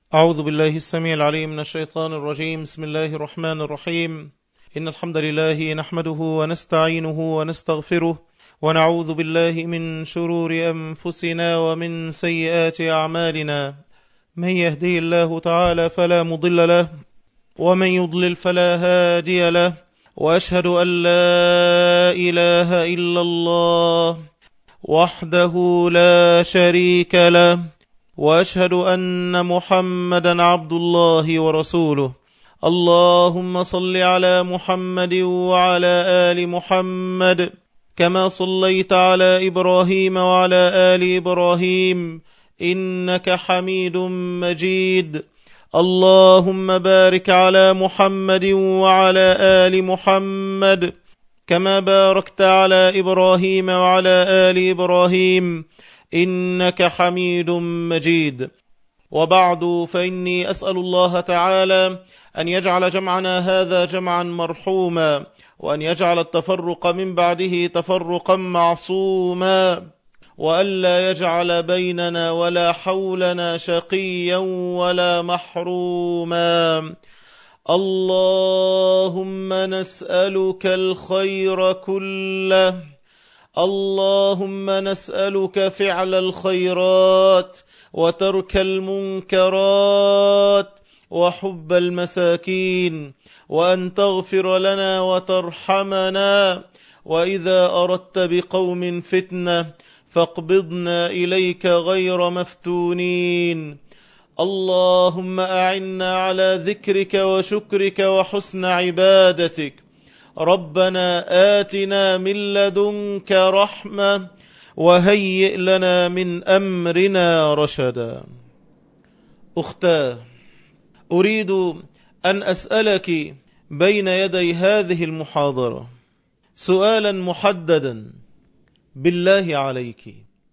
أعوذ بالله السميع العليم من الشيطان الرجيم بسم الله الرحمن الرحيم إن الحمد لله نحمده ونستعينه ونستغفره ونعوذ بالله من شرور أنفسنا ومن سيئات أعمالنا من يهدي الله تعالى فلا مضل له ومن يضلل فلا هادي له وأشهد أن لا إله إلا الله وحده لا شريك له واشهد ان محمدا عبد الله ورسوله اللهم صل على محمد وعلى ال محمد كما صليت على ابراهيم وعلى ال ابراهيم انك حميد مجيد اللهم بارك على محمد وعلى ال محمد كما باركت على ابراهيم وعلى ال ابراهيم انك حميد مجيد وبعد فاني اسال الله تعالى ان يجعل جمعنا هذا جمعا مرحوما وان يجعل التفرق من بعده تفرقا معصوما والا يجعل بيننا ولا حولنا شقيا ولا محروما اللهم نسالك الخير كله اللهم نسألك فعل الخيرات وترك المنكرات وحب المساكين وأن تغفر لنا وترحمنا وإذا أردت بقوم فتنة فاقبضنا إليك غير مفتونين اللهم أعنا على ذكرك وشكرك وحسن عبادتك ربنا آتنا من لدنك رحمة وهيئ لنا من أمرنا رشدا أختاه أريد أن أسألك بين يدي هذه المحاضرة سؤالا محددا بالله عليك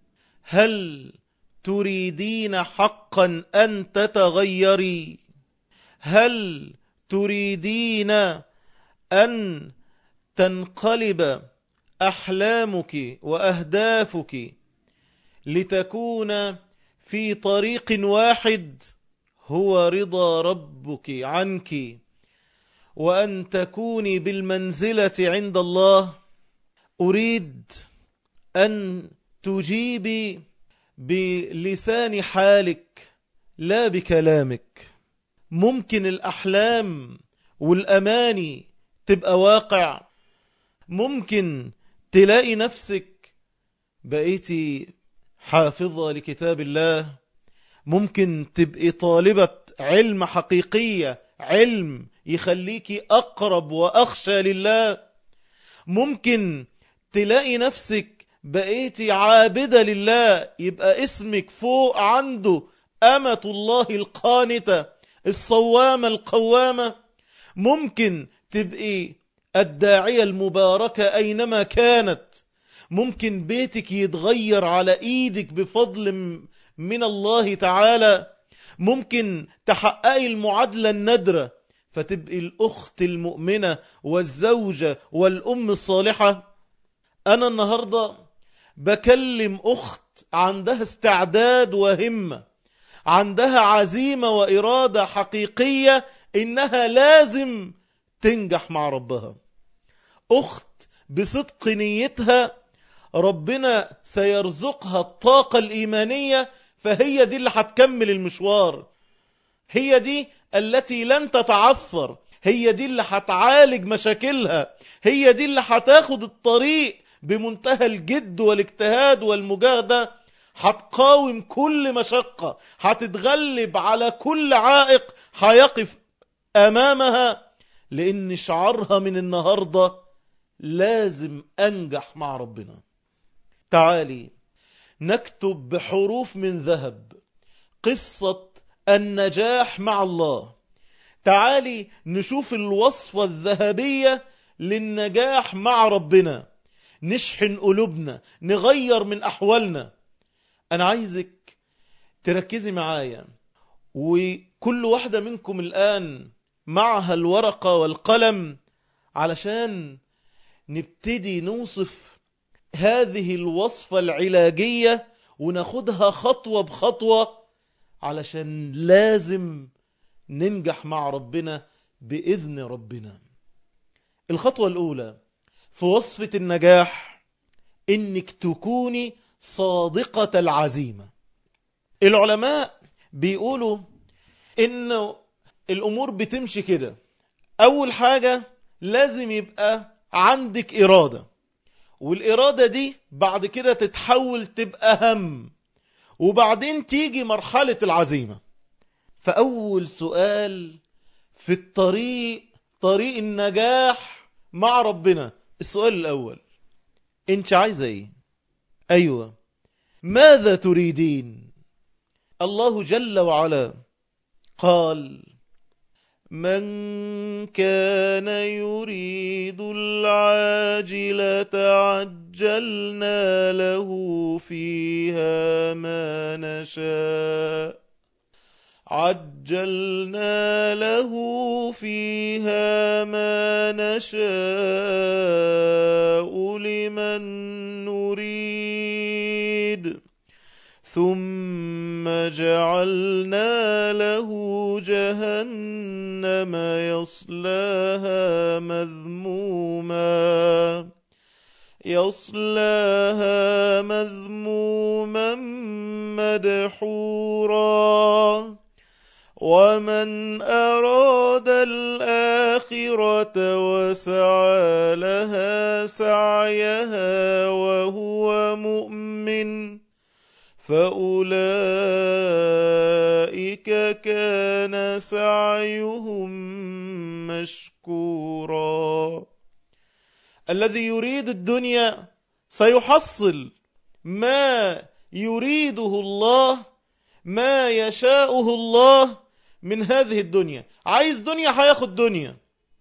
هل تريدين حقا أن تتغيري هل تريدين أن تنقلب أحلامك وأهدافك لتكون في طريق واحد هو رضا ربك عنك وأن تكوني بالمنزلة عند الله أريد أن تجيبي بلسان حالك لا بكلامك ممكن الأحلام والأماني تبقى واقع ممكن تلاقي نفسك بقيتي حافظة لكتاب الله ممكن تبقي طالبة علم حقيقية علم يخليكي أقرب وأخشى لله ممكن تلاقي نفسك بقيتي عابدة لله يبقى اسمك فوق عنده أمة الله القانتة الصوامة القوامة ممكن تبقي الداعية المباركة أينما كانت ممكن بيتك يتغير على إيدك بفضل من الله تعالى ممكن تحققي المعادلة الندرة فتبقي الأخت المؤمنة والزوجة والأم الصالحة أنا النهاردة بكلم أخت عندها استعداد وهمة عندها عزيمة وإرادة حقيقية إنها لازم تنجح مع ربها أخت بصدق نيتها ربنا سيرزقها الطاقة الإيمانية فهي دي اللي هتكمل المشوار هي دي التي لن تتعثر هي دي اللي هتعالج مشاكلها هي دي اللي هتاخد الطريق بمنتهى الجد والاجتهاد والمجاهدة هتقاوم كل مشقة هتتغلب على كل عائق هيقف أمامها لأن شعارها من النهاردة لازم أنجح مع ربنا تعالي نكتب بحروف من ذهب قصة النجاح مع الله تعالي نشوف الوصفة الذهبية للنجاح مع ربنا نشحن قلوبنا نغير من أحوالنا أنا عايزك تركزي معايا وكل واحدة منكم الآن معها الورقة والقلم علشان نبتدي نوصف هذه الوصفة العلاجية وناخدها خطوة بخطوة علشان لازم ننجح مع ربنا بإذن ربنا الخطوة الأولى في وصفة النجاح إنك تكوني صادقة العزيمة العلماء بيقولوا إنه الأمور بتمشي كده أول حاجة لازم يبقى عندك إرادة والإرادة دي بعد كده تتحول تبقى هم وبعدين تيجي مرحلة العزيمة فأول سؤال في الطريق طريق النجاح مع ربنا السؤال الأول انت عايزة ايه أيوة ماذا تريدين الله جل وعلا قال من كان يريد العاجلة عجلنا له فيها ما نشاء عجلنا له فيها ما نشاء لمن نريد ثم جعلنا له جهنم يصلاها مذموما يصلاها مذموما مدحورا ومن أراد الآخرة وسعى لها سعيها وهو مؤمن فأولئك كان سعيهم مشكورا الذي يريد الدنيا سيحصل ما يريده الله ما يشاؤه الله من هذه الدنيا عايز دنيا هياخد دنيا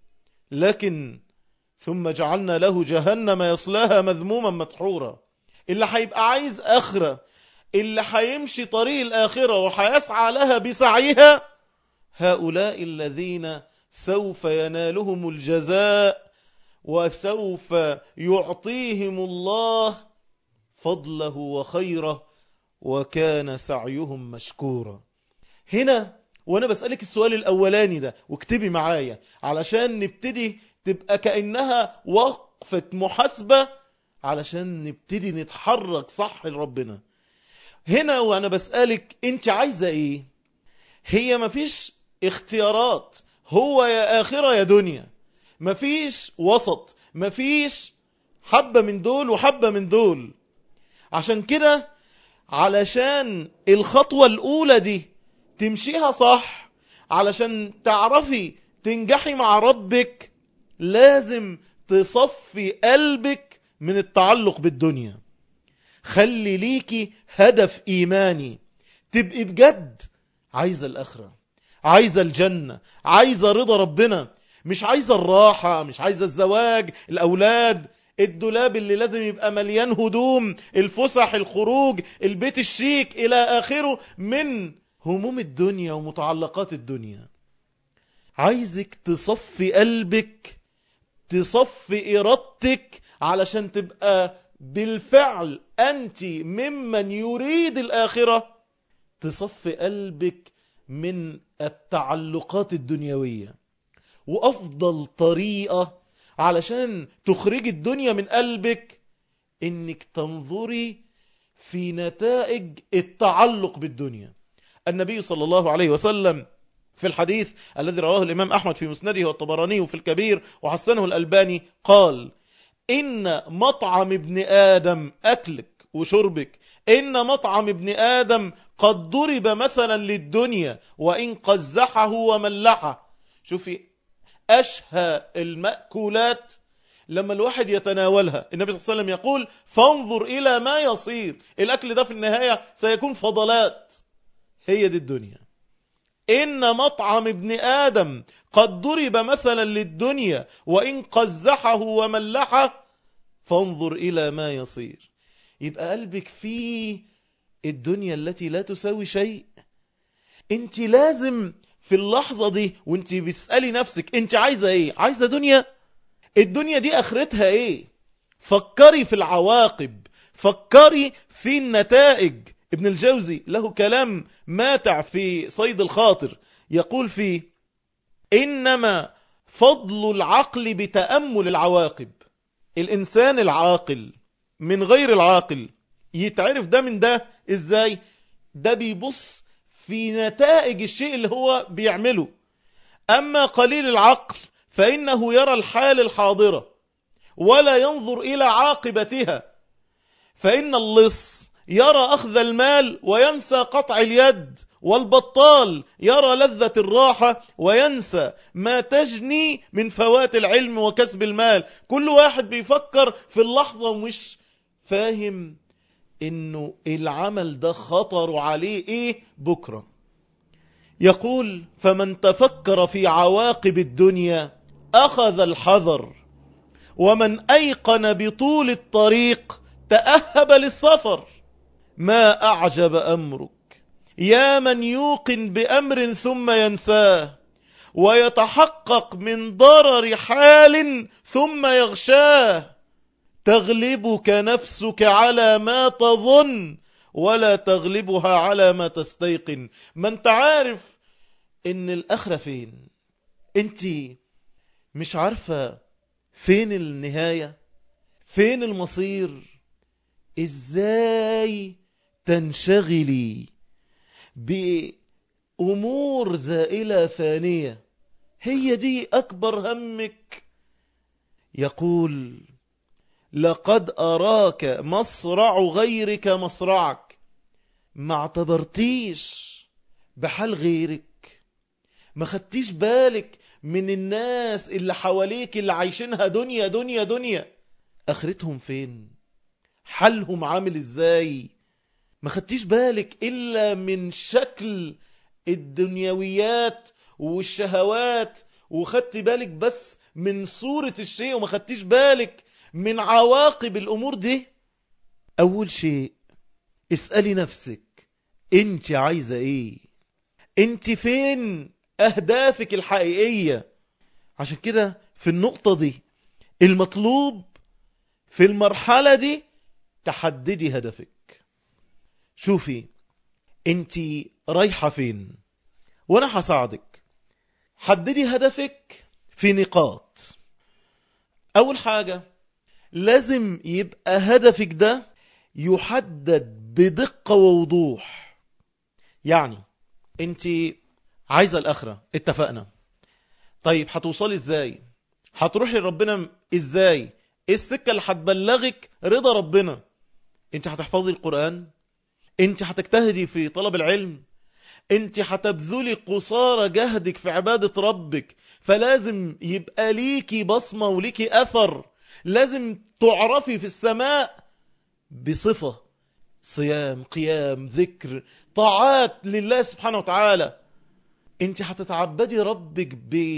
لكن ثم جعلنا له جهنم يصلاها مذموما مدحورا اللي هيبقى عايز آخرة اللي هيمشي طريق الآخرة وهيسعى لها بسعيها هؤلاء الذين سوف ينالهم الجزاء وسوف يعطيهم الله فضله وخيره وكان سعيهم مشكورا هنا وانا بسألك السؤال الاولاني ده واكتبي معايا علشان نبتدي تبقى كأنها وقفة محاسبة علشان نبتدي نتحرك صح لربنا هنا وانا بسألك انت عايزة ايه هي مفيش اختيارات هو يا آخرة يا دنيا مفيش وسط مفيش حبة من دول وحبة من دول عشان كده علشان الخطوة الأولى دي تمشيها صح علشان تعرفي تنجحي مع ربك لازم تصفي قلبك من التعلق بالدنيا خلي ليكي هدف إيماني تبقي بجد عايزة الآخرة عايزة الجنة عايزة رضا ربنا مش عايزة الراحة مش عايزة الزواج الأولاد الدولاب اللي لازم يبقى مليان هدوم الفسح الخروج البيت الشيك إلى آخره من هموم الدنيا ومتعلقات الدنيا عايزك تصفي قلبك تصفي إرادتك علشان تبقى بالفعل أنت ممن يريد الآخرة تصفي قلبك من التعلقات الدنيوية وأفضل طريقة علشان تخرجي الدنيا من قلبك انك تنظري في نتائج التعلق بالدنيا النبي صلى الله عليه وسلم في الحديث الذي رواه الإمام أحمد في مسنده والطبراني في الكبير وحسنه الألباني قال إن مطعم ابن آدم أكلك وشربك إن مطعم ابن آدم قد ضرب مثلا للدنيا وإن قزحه وملحه شوفي أشهى المأكولات لما الواحد يتناولها النبي صلى الله عليه وسلم يقول فانظر إلى ما يصير الأكل ده في النهاية سيكون فضلات هي دي الدنيا إن مطعم ابن آدم قد ضرب مثلا للدنيا وإن قزحه وملحه فانظر إلى ما يصير يبقى قلبك فيه الدنيا التي لا تساوي شيء انت لازم في اللحظة دي وانت بتسألي نفسك انت عايزة ايه عايزة دنيا الدنيا دي اخرتها ايه فكري في العواقب فكري في النتائج ابن الجوزي له كلام ماتع في صيد الخاطر يقول فيه إنما فضل العقل بتأمل العواقب الإنسان العاقل من غير العاقل يتعرف ده من ده إزاي ده بيبص في نتائج الشيء اللي هو بيعمله أما قليل العقل فإنه يرى الحال الحاضرة ولا ينظر إلى عاقبتها فإن اللص يرى أخذ المال وينسى قطع اليد والبطال يرى لذة الراحة وينسى ما تجني من فوات العلم وكسب المال كل واحد بيفكر في اللحظة ومش فاهم انه العمل ده خطر عليه ايه بكرة يقول فمن تفكر في عواقب الدنيا اخذ الحذر ومن ايقن بطول الطريق تأهب للسفر ما اعجب امرك يا من يوقن بأمر ثم ينساه ويتحقق من ضرر حال ثم يغشاه تغلبك نفسك على ما تظن ولا تغلبها على ما تستيقن ما انت عارف ان الاخرة فين انت مش عارفة فين النهاية فين المصير ازاي تنشغلي بأمور زائلة فانية هي دي أكبر همك يقول لقد أراك مصرع غيرك مصرعك ما اعتبرتيش بحال غيرك ما خدتيش بالك من الناس اللي حواليك اللي عايشينها دنيا دنيا دنيا اخرتهم فين حالهم عامل ازاي ما خدتيش بالك إلا من شكل الدنيويات والشهوات وخدت بالك بس من صورة الشيء وما خدتيش بالك من عواقب الأمور دي أول شيء اسألي نفسك انت عايزة ايه انت فين أهدافك الحقيقية عشان كده في النقطة دي المطلوب في المرحلة دي تحددي هدفك شوفي انت رايحة فين وانا هساعدك حددي هدفك في نقاط اول حاجة لازم يبقى هدفك ده يحدد بدقة ووضوح يعني انت عايزة الاخرة اتفقنا طيب هتوصلي ازاي هتروحي لربنا ازاي ايه السكة اللي هتبلغك رضا ربنا انت هتحفظي القرآن انت هتجتهدي في طلب العلم انت هتبذلي قصارى جهدك في عبادة ربك فلازم يبقى ليكي بصمة وليكي أثر لازم تعرفي في السماء بصفة صيام قيام ذكر طاعات لله سبحانه وتعالى انت هتتعبدي ربك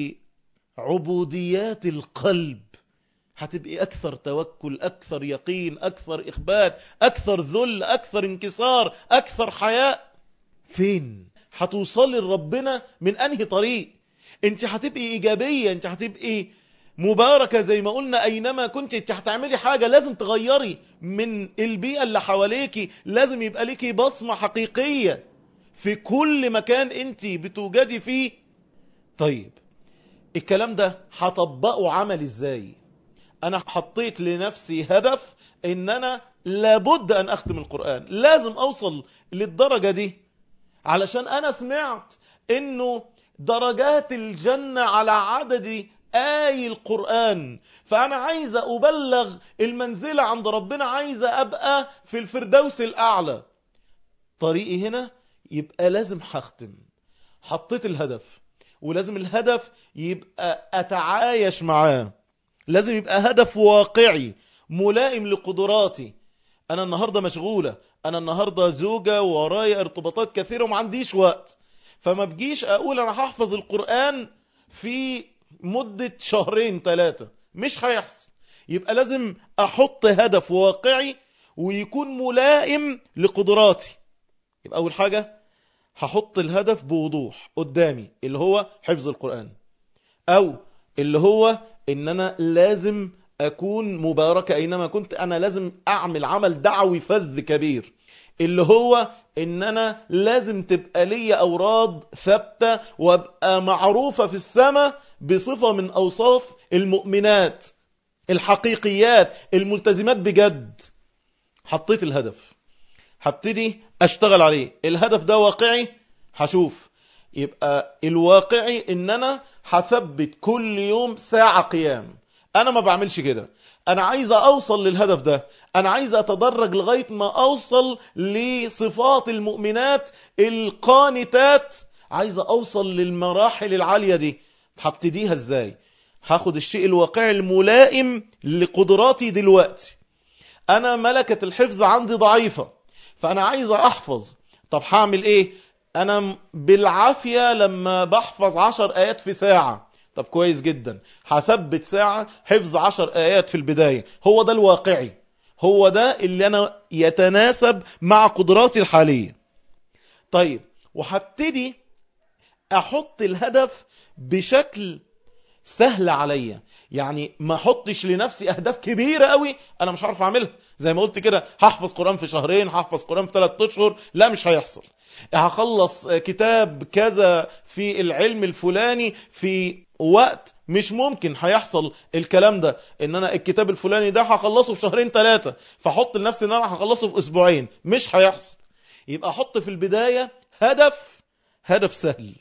بعبوديات القلب هتبقي أكثر توكل أكثر يقين أكثر إخبات أكثر ذل أكثر انكسار أكثر حياء فين هتوصلي لربنا من أنهي طريق انت هتبقي إيجابية انت هتبقي مباركة زي ما قلنا أينما كنت انت هتعملي حاجة لازم تغيري من البيئة اللي حواليكي لازم يبقى ليكي بصمة حقيقية في كل مكان انت بتوجدي فيه طيب الكلام ده هطبقه عمل ازاي انا حطيت لنفسي هدف ان انا لابد ان اختم القرآن لازم اوصل للدرجة دي علشان انا سمعت انه درجات الجنة على عدد آي القرآن فأنا عايزة أبلغ المنزلة عند ربنا عايزة أبقى في الفردوس الأعلى طريقي هنا يبقى لازم هختم حطيت الهدف ولازم الهدف يبقى أتعايش معاه لازم يبقى هدف واقعي ملائم لقدراتي أنا النهاردة مشغولة أنا النهاردة زوجة ورايا ارتباطات كثيرة وما عنديش وقت فما بجيش أقول أنا هحفظ القرآن في مدة شهرين ثلاثة مش هيحصل يبقى لازم أحط هدف واقعي ويكون ملائم لقدراتي يبقى أول حاجة هحط الهدف بوضوح قدامي اللي هو حفظ القرآن أو اللي هو ان انا لازم اكون مباركة اينما كنت انا لازم اعمل عمل دعوي فذ كبير اللي هو ان انا لازم تبقى لي اوراد ثابتة وابقى معروفة في السماء بصفة من اوصاف المؤمنات الحقيقيات الملتزمات بجد حطيت الهدف هبتدي اشتغل عليه الهدف ده واقعي هشوف يبقى الواقعي ان انا هثبت كل يوم ساعة قيام انا ما بعملش كده انا عايز اوصل للهدف ده انا عايز اتدرج لغاية ما اوصل لصفات المؤمنات القانتات عايز اوصل للمراحل العالية دي هبتديها ازاي هاخد الشيء الواقعي الملائم لقدراتي دلوقتي انا ملكة الحفظ عندي ضعيفة فانا عايز احفظ طب هعمل ايه انا بالعافية لما بحفظ عشر ايات في ساعة طب كويس جدا هثبت ساعة حفظ عشر ايات في البداية هو ده الواقعي هو ده اللي انا يتناسب مع قدراتي الحالية طيب وهبتدي احط الهدف بشكل سهل عليا يعني ما احطش لنفسي اهداف كبيره قوي انا مش عارف اعملها زي ما قلت كده هحفظ قران في شهرين هحفظ قران في ثلاث اشهر لا مش هيحصل هخلص كتاب كذا في العلم الفلاني في وقت مش ممكن هيحصل الكلام ده ان انا الكتاب الفلاني ده هخلصه في شهرين ثلاثه فاحط لنفسي ان انا هخلصه في اسبوعين مش هيحصل يبقى احط في البدايه هدف هدف سهل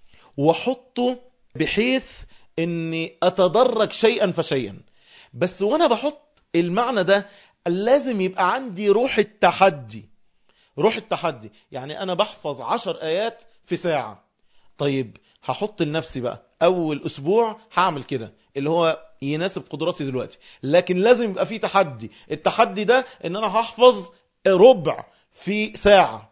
واحطه بحيث اني اتدرج شيئا فشيئا بس وانا بحط المعنى ده لازم يبقى عندي روح التحدي روح التحدي يعني انا بحفظ عشر ايات في ساعة طيب هحط لنفسي بقى اول اسبوع هعمل كده اللي هو يناسب قدراتي دلوقتي لكن لازم يبقى في تحدي التحدي ده ان انا هحفظ ربع في ساعة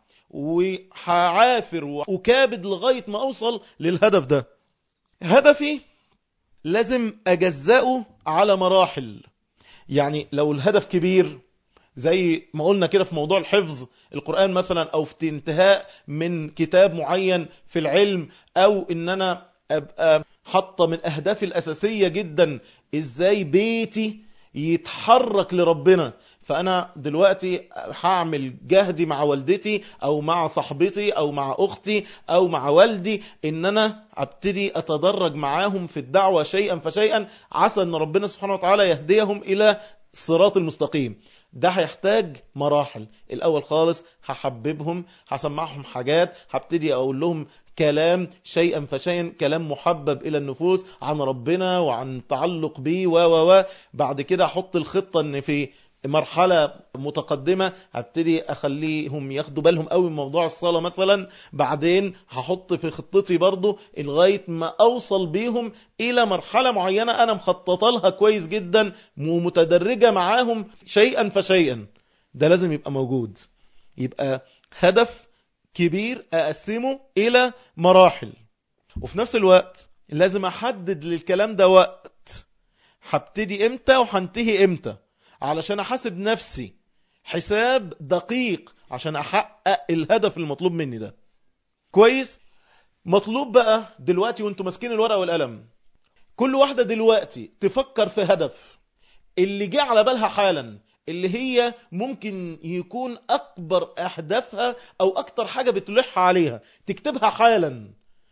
وهعافر وكابد لغاية ما اوصل للهدف ده هدفي لازم أجزأه على مراحل يعني لو الهدف كبير زي ما قلنا كده في موضوع الحفظ القرآن مثلا أو في انتهاء من كتاب معين في العلم أو إن أنا أبقى حاطة من أهدافي الأساسية جدا إزاي بيتي يتحرك لربنا فأنا دلوقتي هعمل جهدي مع والدتي أو مع صاحبتي أو مع أختي أو مع والدي إن أنا أبتدي أتدرج معاهم في الدعوة شيئا فشيئا عسى أن ربنا سبحانه وتعالى يهديهم إلى الصراط المستقيم ده هيحتاج مراحل الأول خالص هحببهم هسمعهم حاجات هبتدي أقول لهم كلام شيئا فشيئا كلام محبب إلى النفوس عن ربنا وعن تعلق به و و و بعد كده أحط الخطة أن في مرحلة متقدمة هبتدي أخليهم ياخدوا بالهم قوي من موضوع الصلاة مثلا بعدين هحط في خطتي برضو لغاية ما أوصل بيهم إلى مرحلة معينة أنا مخططة لها كويس جدا ومتدرجة معاهم شيئا فشيئا ده لازم يبقى موجود يبقى هدف كبير أقسمه إلى مراحل وفي نفس الوقت لازم أحدد للكلام ده وقت هبتدي إمتى وهنتهي إمتى علشان احاسب نفسي حساب دقيق عشان احقق الهدف المطلوب مني ده كويس مطلوب بقى دلوقتي وانتوا ماسكين الورقه والقلم كل واحده دلوقتي تفكر في هدف اللي جه على بالها حالا اللي هي ممكن يكون اكبر اهدافها او اكتر حاجه بتلح عليها تكتبها حالا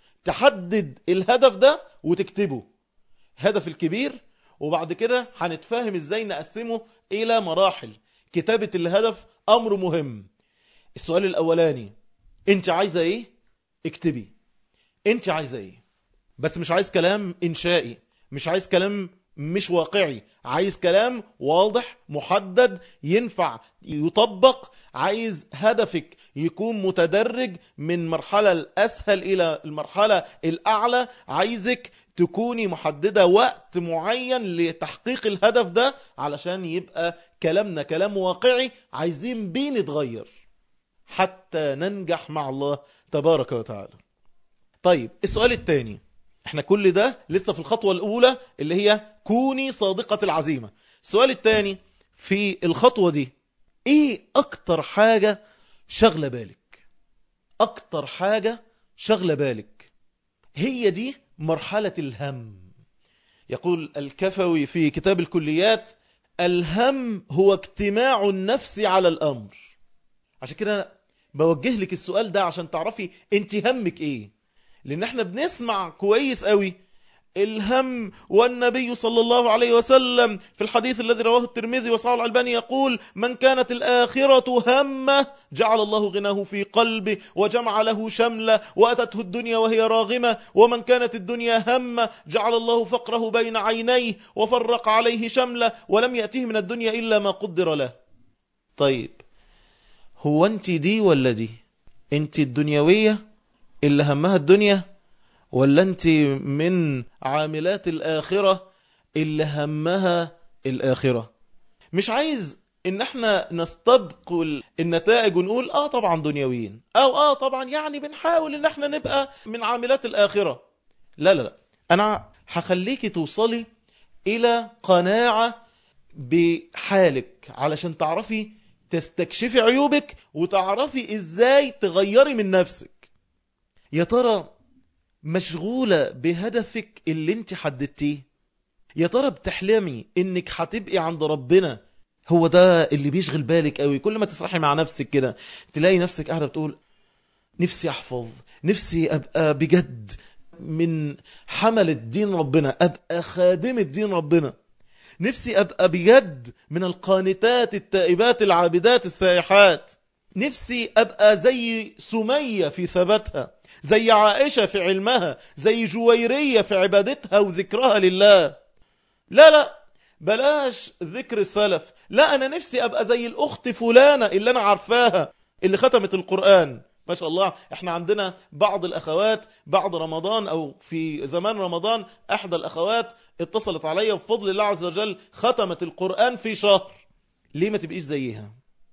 تحدد الهدف ده وتكتبه هدف الكبير وبعد كده هنتفاهم ازاي نقسمه الى مراحل كتابة الهدف امر مهم السؤال الاولاني انت عايزة ايه اكتبي انت عايزة ايه بس مش عايز كلام انشائي مش عايز كلام مش واقعي عايز كلام واضح محدد ينفع يطبق عايز هدفك يكون متدرج من مرحلة الأسهل إلى المرحلة الأعلى عايزك تكوني محددة وقت معين لتحقيق الهدف ده علشان يبقى كلامنا كلام واقعي عايزين بيه نتغير حتى ننجح مع الله تبارك وتعالى طيب السؤال الثاني احنا كل ده لسه في الخطوة الأولى اللي هي كوني صادقة العزيمة السؤال الثاني في الخطوة دي ايه اكتر حاجة شغلة بالك اكتر حاجة شغلة بالك هي دي مرحلة الهم يقول الكفوي في كتاب الكليات الهم هو اجتماع النفس على الأمر عشان كده أنا بوجه لك السؤال ده عشان تعرفي انت همك ايه لان احنا بنسمع كويس قوي الهم والنبي صلى الله عليه وسلم في الحديث الذي رواه الترمذي وصححه الألباني يقول من كانت الآخرة همه جعل الله غناه في قلبه وجمع له شمله وأتته الدنيا وهي راغمة ومن كانت الدنيا همه جعل الله فقره بين عينيه وفرق عليه شمله ولم يأته من الدنيا إلا ما قدر له طيب هو أنت دي ولا دي أنت الدنيوية اللي همها الدنيا ولا أنت من عاملات الآخرة اللي همها الآخرة مش عايز ان احنا نستبق النتائج ونقول اه طبعا دنيويين او اه طبعا يعني بنحاول ان احنا نبقى من عاملات الآخرة لا لا لا انا هخليكي توصلي الى قناعة بحالك علشان تعرفي تستكشفي عيوبك وتعرفي ازاي تغيري من نفسك يا ترى مشغولة بهدفك اللي انت حددتيه يا ترى بتحلمي انك هتبقي عند ربنا هو ده اللي بيشغل بالك قوي كل ما تسرحي مع نفسك كده تلاقي نفسك قاعدة بتقول نفسي احفظ نفسي ابقى بجد من حملة دين ربنا ابقى خادمة دين ربنا نفسي ابقى بجد من القانتات التائبات العابدات السائحات نفسي ابقى زي سمية في ثباتها زي عائشة في علمها زي جويرية في عبادتها وذكرها لله لا لا بلاش ذكر السلف لا أنا نفسي أبقى زي الأخت فلانة اللي أنا عارفاها اللي ختمت القرآن ما شاء الله احنا عندنا بعض الأخوات بعد رمضان أو في زمان رمضان أحدى الأخوات اتصلت عليا بفضل الله عز وجل ختمت القرآن في شهر ليه ما تبقيش زيها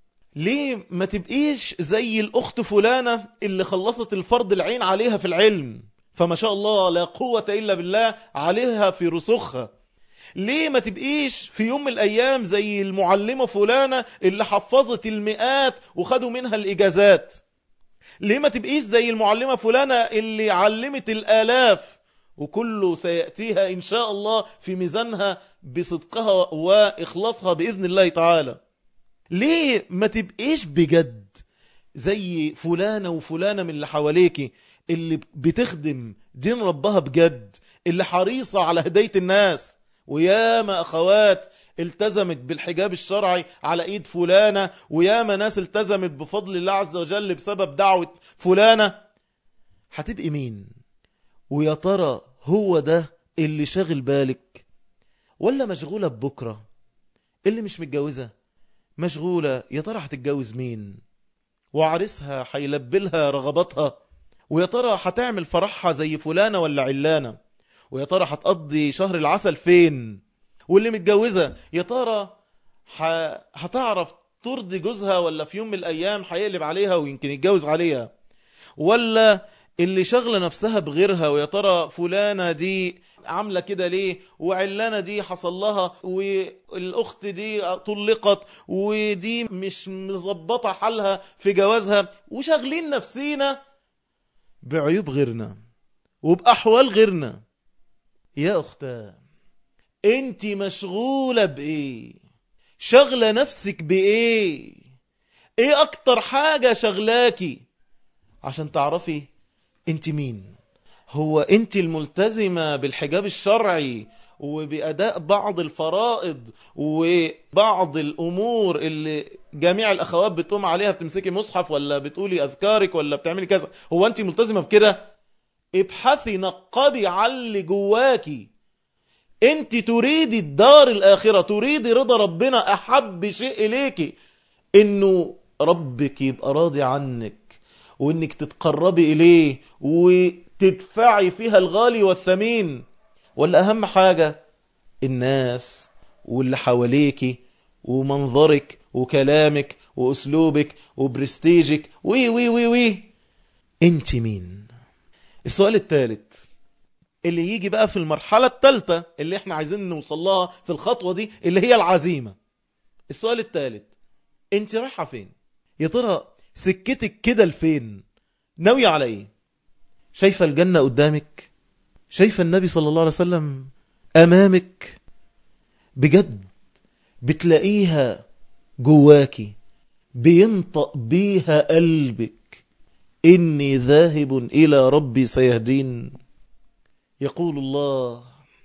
ليه ما تبقيش زي الأخت فلانة اللي خلصت الفرض العين عليها في العلم فما شاء الله لا قوة إلا بالله عليها في رسخها ليه ما تبقيش في يوم من الأيام زي المعلمة فلانة اللي حفظت المئات وخدوا منها الإجازات ليه ما تبقيش زي المعلمة فلانة اللي علمت الآلاف وكله سيأتيها إن شاء الله في ميزانها بصدقها وإخلاصها بإذن الله تعالى ليه ما تبقيش بجد زي فلانة وفلانة من اللي حواليكي اللي بتخدم دين ربها بجد اللي حريصة على هداية الناس وياما أخوات التزمت بالحجاب الشرعي على ايد فلانة وياما ناس التزمت بفضل الله عز وجل بسبب دعوة فلانة هتبقي مين ويا ترى هو ده اللي شاغل بالك ولا مشغولة ببكرة اللي مش متجوزة مشغولة يا ترى هتتجوز مين وعرسها هيلبلها رغباتها ويا ترى هتعمل فرحها زي فلانة ولا علانة ويا ترى هتقضي شهر العسل فين واللي متجوزة يا ترى ح... هتعرف ترضي جوزها ولا في يوم من الأيام هيقلب عليها ويمكن يتجوز عليها ولا اللي شغلة نفسها بغيرها ويا ترى فلانة دي عاملة كده ليه وعلانة دي حصل لها والأخت دي طلقت ودي مش مظبطة حالها في جوازها وشغلين نفسينا بعيوب غيرنا وبأحوال غيرنا يا أختاه انت مشغولة بإيه شغلة نفسك بإيه ايه اكتر حاجة شغلاكي عشان تعرفي انت مين هو انت الملتزمة بالحجاب الشرعي وبأداء بعض الفرائض وبعض الأمور اللي جميع الأخوات بتقوم عليها بتمسكي مصحف ولا بتقولي أذكارك ولا بتعملي كذا هو أنت ملتزمة بكده ابحثي نقبي على اللي جواكي أنت تريدي الدار الآخرة تريدي رضا ربنا أحب شيء إليكي إنه ربك يبقى راضي عنك وإنك تتقربي إليه وتدفعي فيها الغالي والثمين ولا أهم حاجة الناس واللي حواليكي ومنظرك وكلامك وأسلوبك وبرستيجك وي وي وي وي انت مين السؤال الثالث اللي يجي بقى في المرحلة الثالثة اللي احنا عايزين نوصلها في الخطوة دي اللي هي العزيمة السؤال الثالث انت رايحة فين يا ترى سكتك كده لفين ناوية على ايه شايفة الجنة قدامك شايفة النبي صلى الله عليه وسلم أمامك بجد بتلاقيها جواكي بينطق بيها قلبك إني ذاهب إلى ربي سيهدين يقول الله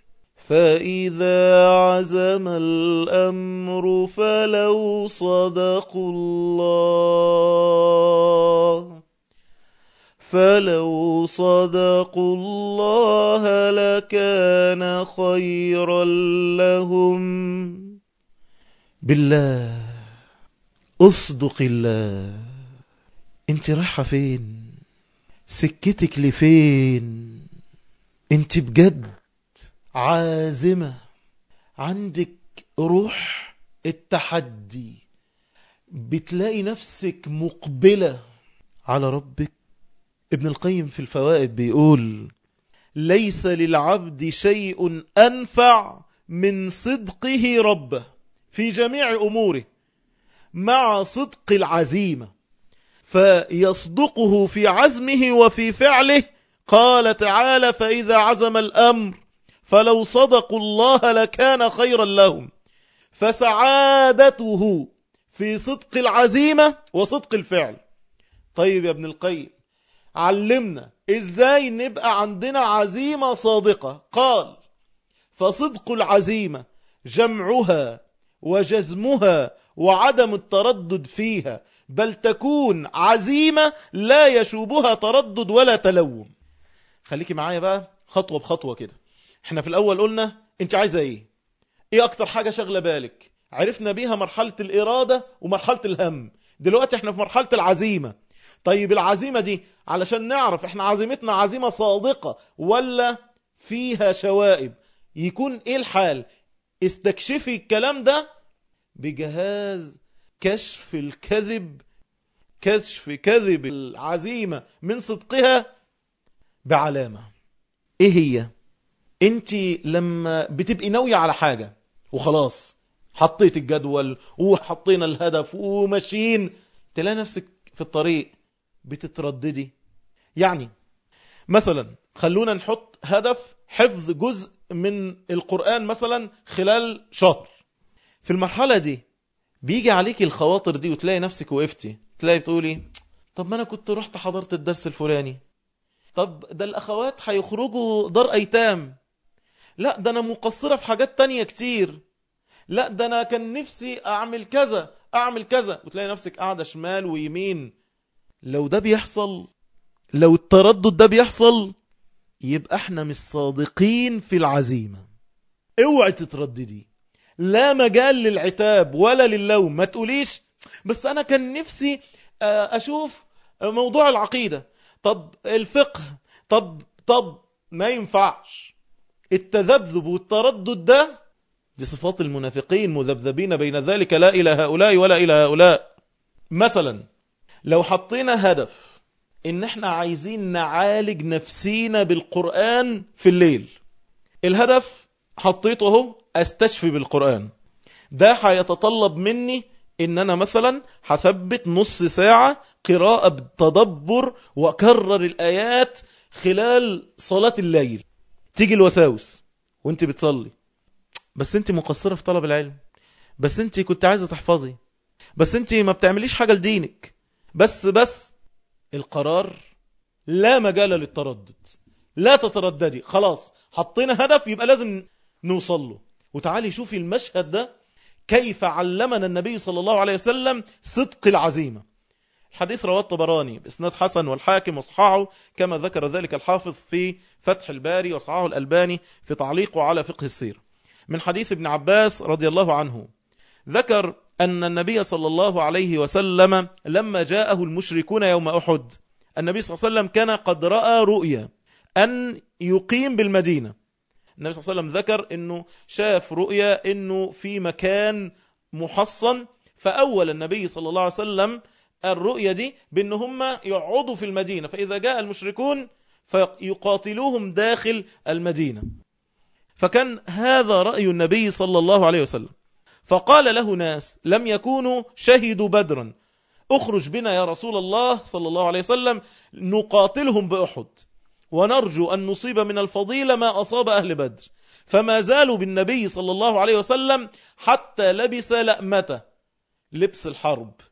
فإذا عزم الأمر فلو صدقوا الله فلو صدقوا الله لكان خيرا لهم بالله اصدق الله انت رايحة فين سكتك لفين انت بجد عازمة عندك روح التحدي بتلاقي نفسك مقبلة على ربك ابن القيم في الفوائد بيقول ليس للعبد شيء أنفع من صدقه ربه في جميع أموره مع صدق العزيمة فيصدقه في عزمه وفي فعله قال تعالى فإذا عزم الأمر فلو صدقوا الله لكان خيرا لهم فسعادته في صدق العزيمة وصدق الفعل طيب يا ابن القيم علمنا ازاي نبقى عندنا عزيمة صادقة قال فصدق العزيمة جمعها وجزمها وعدم التردد فيها بل تكون عزيمة لا يشوبها تردد ولا تلوم خليكي معايا بقى خطوة بخطوة كده احنا في الاول قلنا انت عايزة ايه ايه اكتر حاجة شغلة بالك عرفنا بيها مرحلة الارادة ومرحلة الهم دلوقتي احنا في مرحلة العزيمة طيب العزيمة دي علشان نعرف احنا عزيمتنا عزيمة صادقة ولا فيها شوائب يكون ايه الحال استكشفي الكلام ده بجهاز كشف الكذب كشف كذب العزيمة من صدقها بعلامة ايه هي انت لما بتبقي ناوية على حاجة وخلاص حطيت الجدول وحطينا الهدف وماشيين تلاقي نفسك في الطريق بتترددي يعني مثلا خلونا نحط هدف حفظ جزء من القرآن مثلا خلال شهر في المرحلة دي بيجي عليك الخواطر دي وتلاقي نفسك وقفتي تلاقي بتقولي طب ما انا كنت رحت حضرت الدرس الفلاني طب ده الاخوات هيخرجوا دار ايتام لا ده انا مقصرة في حاجات تانية كتير لا ده انا كان نفسي اعمل كذا اعمل كذا وتلاقي نفسك قاعدة شمال ويمين لو ده بيحصل لو التردد ده بيحصل يبقى احنا مش صادقين في العزيمة اوعي تترددي لا مجال للعتاب ولا للوم ما تقوليش بس انا كان نفسي اشوف موضوع العقيدة طب الفقه طب طب ما ينفعش التذبذب والتردد ده دي صفات المنافقين مذبذبين بين ذلك لا إلى هؤلاء ولا إلى هؤلاء مثلا لو حطينا هدف ان احنا عايزين نعالج نفسينا بالقرآن في الليل الهدف حطيته اهو استشفي بالقرآن ده هيتطلب مني ان انا مثلا هثبت نص ساعة قراءة بتدبر واكرر الايات خلال صلاة الليل تيجي الوساوس وانت بتصلي بس انت مقصرة في طلب العلم بس انت كنت عايزة تحفظي بس انت ما بتعمليش حاجة لدينك بس بس القرار لا مجال للتردد لا تترددي خلاص حطينا هدف يبقى لازم نوصل له وتعالي شوفي المشهد ده كيف علمنا النبي صلى الله عليه وسلم صدق العزيمة الحديث رواه الطبراني بإسناد حسن والحاكم وصححه كما ذكر ذلك الحافظ في فتح الباري وصححه الألباني في تعليقه على فقه السير من حديث ابن عباس رضي الله عنه ذكر أن النبي صلى الله عليه وسلم لما جاءه المشركون يوم أحد النبي صلى الله عليه وسلم كان قد رأى رؤيا أن يقيم بالمدينة النبي صلى الله عليه وسلم ذكر أنه شاف رؤيا أنه في مكان محصن فأول النبي صلى الله عليه وسلم الرؤيا دي بأن هم يقعدوا في المدينة فإذا جاء المشركون فيقاتلوهم داخل المدينة فكان هذا رأي النبي صلى الله عليه وسلم فقال له ناس لم يكونوا شهدوا بدرا اخرج بنا يا رسول الله صلى الله عليه وسلم نقاتلهم بأحد ونرجو أن نصيب من الفضيلة ما أصاب أهل بدر فما زالوا بالنبي صلى الله عليه وسلم حتى لبس لأمته لبس الحرب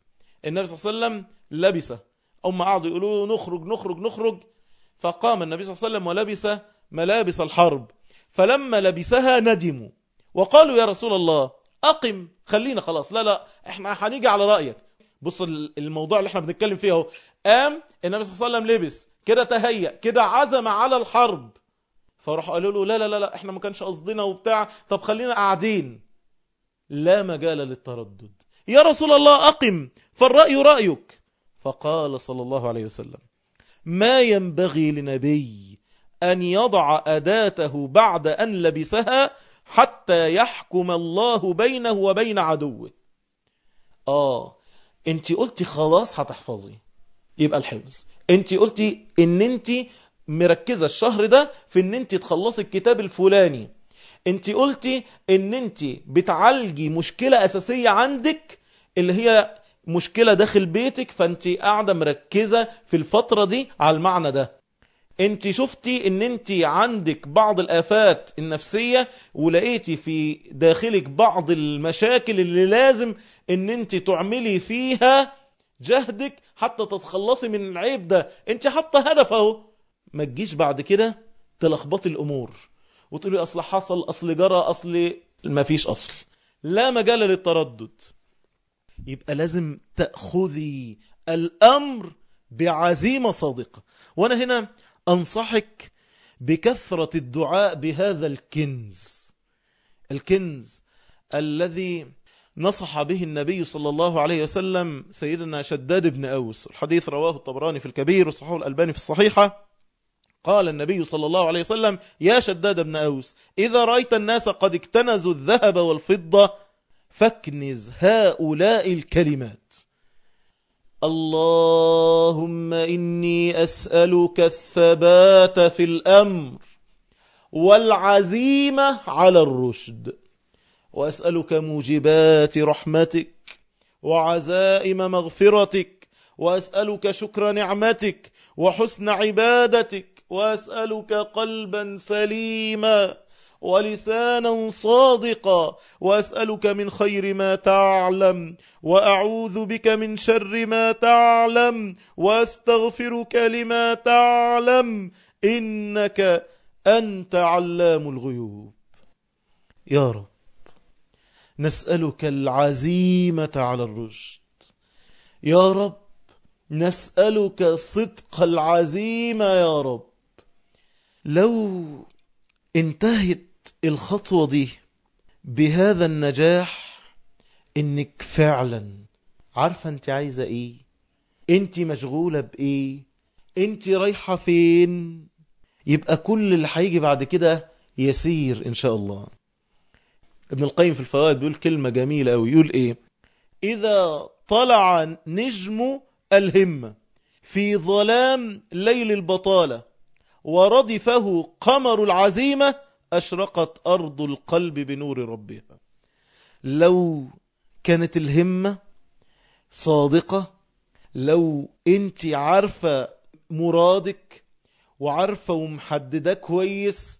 النبي صلى الله عليه وسلم لبسه هم قعدوا يقولوا له نخرج نخرج نخرج فقام النبي صلى الله عليه وسلم ولبس ملابس الحرب فلما لبسها ندموا وقالوا يا رسول الله أقم خلينا خلاص لا لا احنا هنيجي على رأيك بص الموضوع اللي احنا بنتكلم فيه اهو قام النبي صلى الله عليه وسلم لبس كده تهيأ كده عزم على الحرب فراحوا قالوا له لا لا لا لا احنا ما كانش قصدنا وبتاع طب خلينا قاعدين لا مجال للتردد يا رسول الله أقم فالرأي رأيك فقال صلى الله عليه وسلم ما ينبغي لنبي أن يضع أداته بعد أن لبسها حتى يحكم الله بينه وبين عدوه آه انت قلتي خلاص هتحفظي يبقى الحفظ انت قلتي ان انت مركزة الشهر ده في ان انت تخلصي الكتاب الفلاني انت قلتي ان انت بتعالجي مشكلة اساسية عندك اللي هي مشكلة داخل بيتك فانت قاعدة مركزة في الفترة دي على المعنى ده انت شفتي ان انت عندك بعض الافات النفسية ولقيتي في داخلك بعض المشاكل اللي لازم ان انت تعملي فيها جهدك حتى تتخلصي من العيب ده انت حاطه هدف اهو ما تجيش بعد كده تلخبطي الامور وتقولي اصل حصل اصل جرى اصل ما فيش اصل لا مجال للتردد يبقى لازم تأخذي الأمر بعزيمة صادقة وأنا هنا أنصحك بكثرة الدعاء بهذا الكنز الكنز الذي نصح به النبي صلى الله عليه وسلم سيدنا شداد بن أوس الحديث رواه الطبراني في الكبير وصححه الألباني في الصحيحة قال النبي صلى الله عليه وسلم يا شداد بن أوس إذا رأيت الناس قد اكتنزوا الذهب والفضة فاكنز هؤلاء الكلمات اللهم إني أسألك الثبات في الأمر والعزيمة على الرشد وأسألك موجبات رحمتك وعزائم مغفرتك وأسألك شكر نعمتك وحسن عبادتك وأسألك قلبا سليما ولسانا صادقا وأسألك من خير ما تعلم وأعوذ بك من شر ما تعلم وأستغفرك لما تعلم إنك أنت علام الغيوب يا رب نسألك العزيمة على الرشد يا رب نسألك صدق العزيمة يا رب لو انتهت الخطوة دي بهذا النجاح انك فعلا عارفة انت عايزة ايه انت مشغولة بايه انت رايحة فين يبقى كل اللي هيجي بعد كده يسير ان شاء الله ابن القيم في الفوائد بيقول كلمة جميلة أوي يقول ايه اذا طلع نجم الهمة في ظلام ليل البطالة وردفه قمر العزيمة أشرقت أرض القلب بنور ربها لو كانت الهمة صادقة لو انت عارفة مرادك وعارفة ومحددة كويس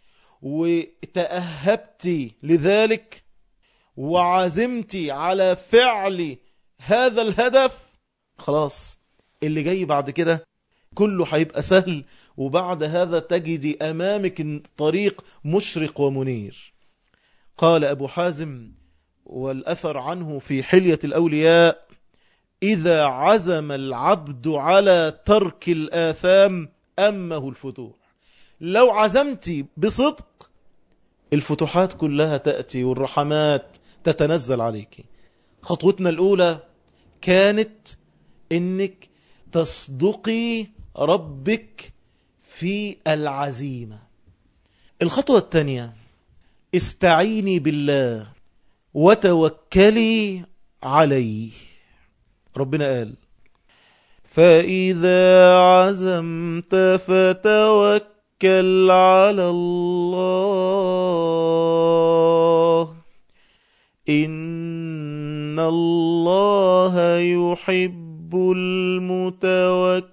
وتأهبتي لذلك وعزمتي على فعل هذا الهدف خلاص اللي جاي بعد كده كله هيبقى سهل وبعد هذا تجد أمامك طريق مشرق ومنير قال أبو حازم والأثر عنه في حلية الأولياء إذا عزم العبد على ترك الآثام أمه الفتوح لو عزمت بصدق الفتوحات كلها تأتي والرحمات تتنزل عليك خطوتنا الأولى كانت إنك تصدقي ربك في العزيمة الخطوة الثانية استعيني بالله وتوكلي عليه ربنا قال فإذا عزمت فتوكل على الله إن الله يحب المتوكل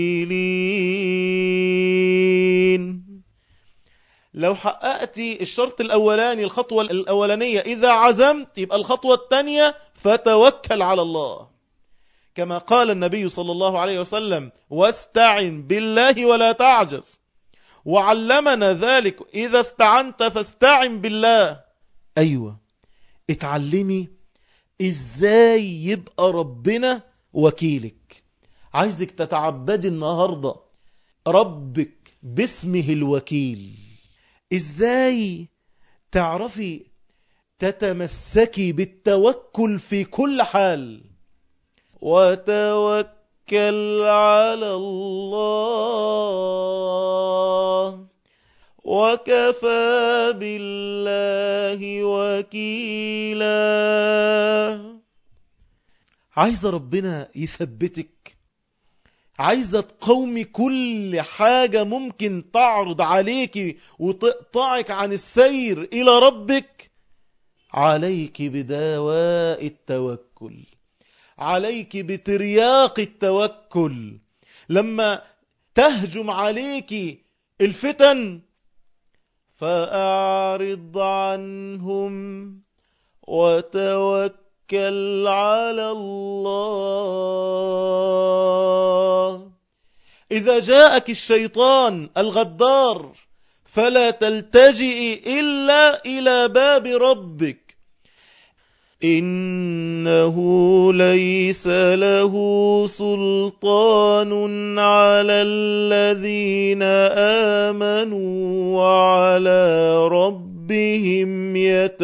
الموكلين لو حققت الشرط الأولاني الخطوة الأولانية إذا عزمت يبقى الخطوة الثانية فتوكل على الله كما قال النبي صلى الله عليه وسلم واستعن بالله ولا تعجز وعلمنا ذلك إذا استعنت فاستعن بالله أيوة اتعلمي إزاي يبقى ربنا وكيلك عايزك تتعبدي النهاردة ربك باسمه الوكيل إزاي تعرفي تتمسكي بالتوكل في كل حال وتوكل على الله وكفى بالله وكيلا عايزة ربنا يثبتك عايزة تقومي كل حاجة ممكن تعرض عليك وتقطعك عن السير إلى ربك عليك بدواء التوكل عليك بترياق التوكل لما تهجم عليك الفتن فأعرض عنهم وتوكل على الله إذا جاءك الشيطان الغدار فلا تلتجئ إلا إلى باب ربك إنه ليس له سلطان على الذين آمنوا وعلى ربهم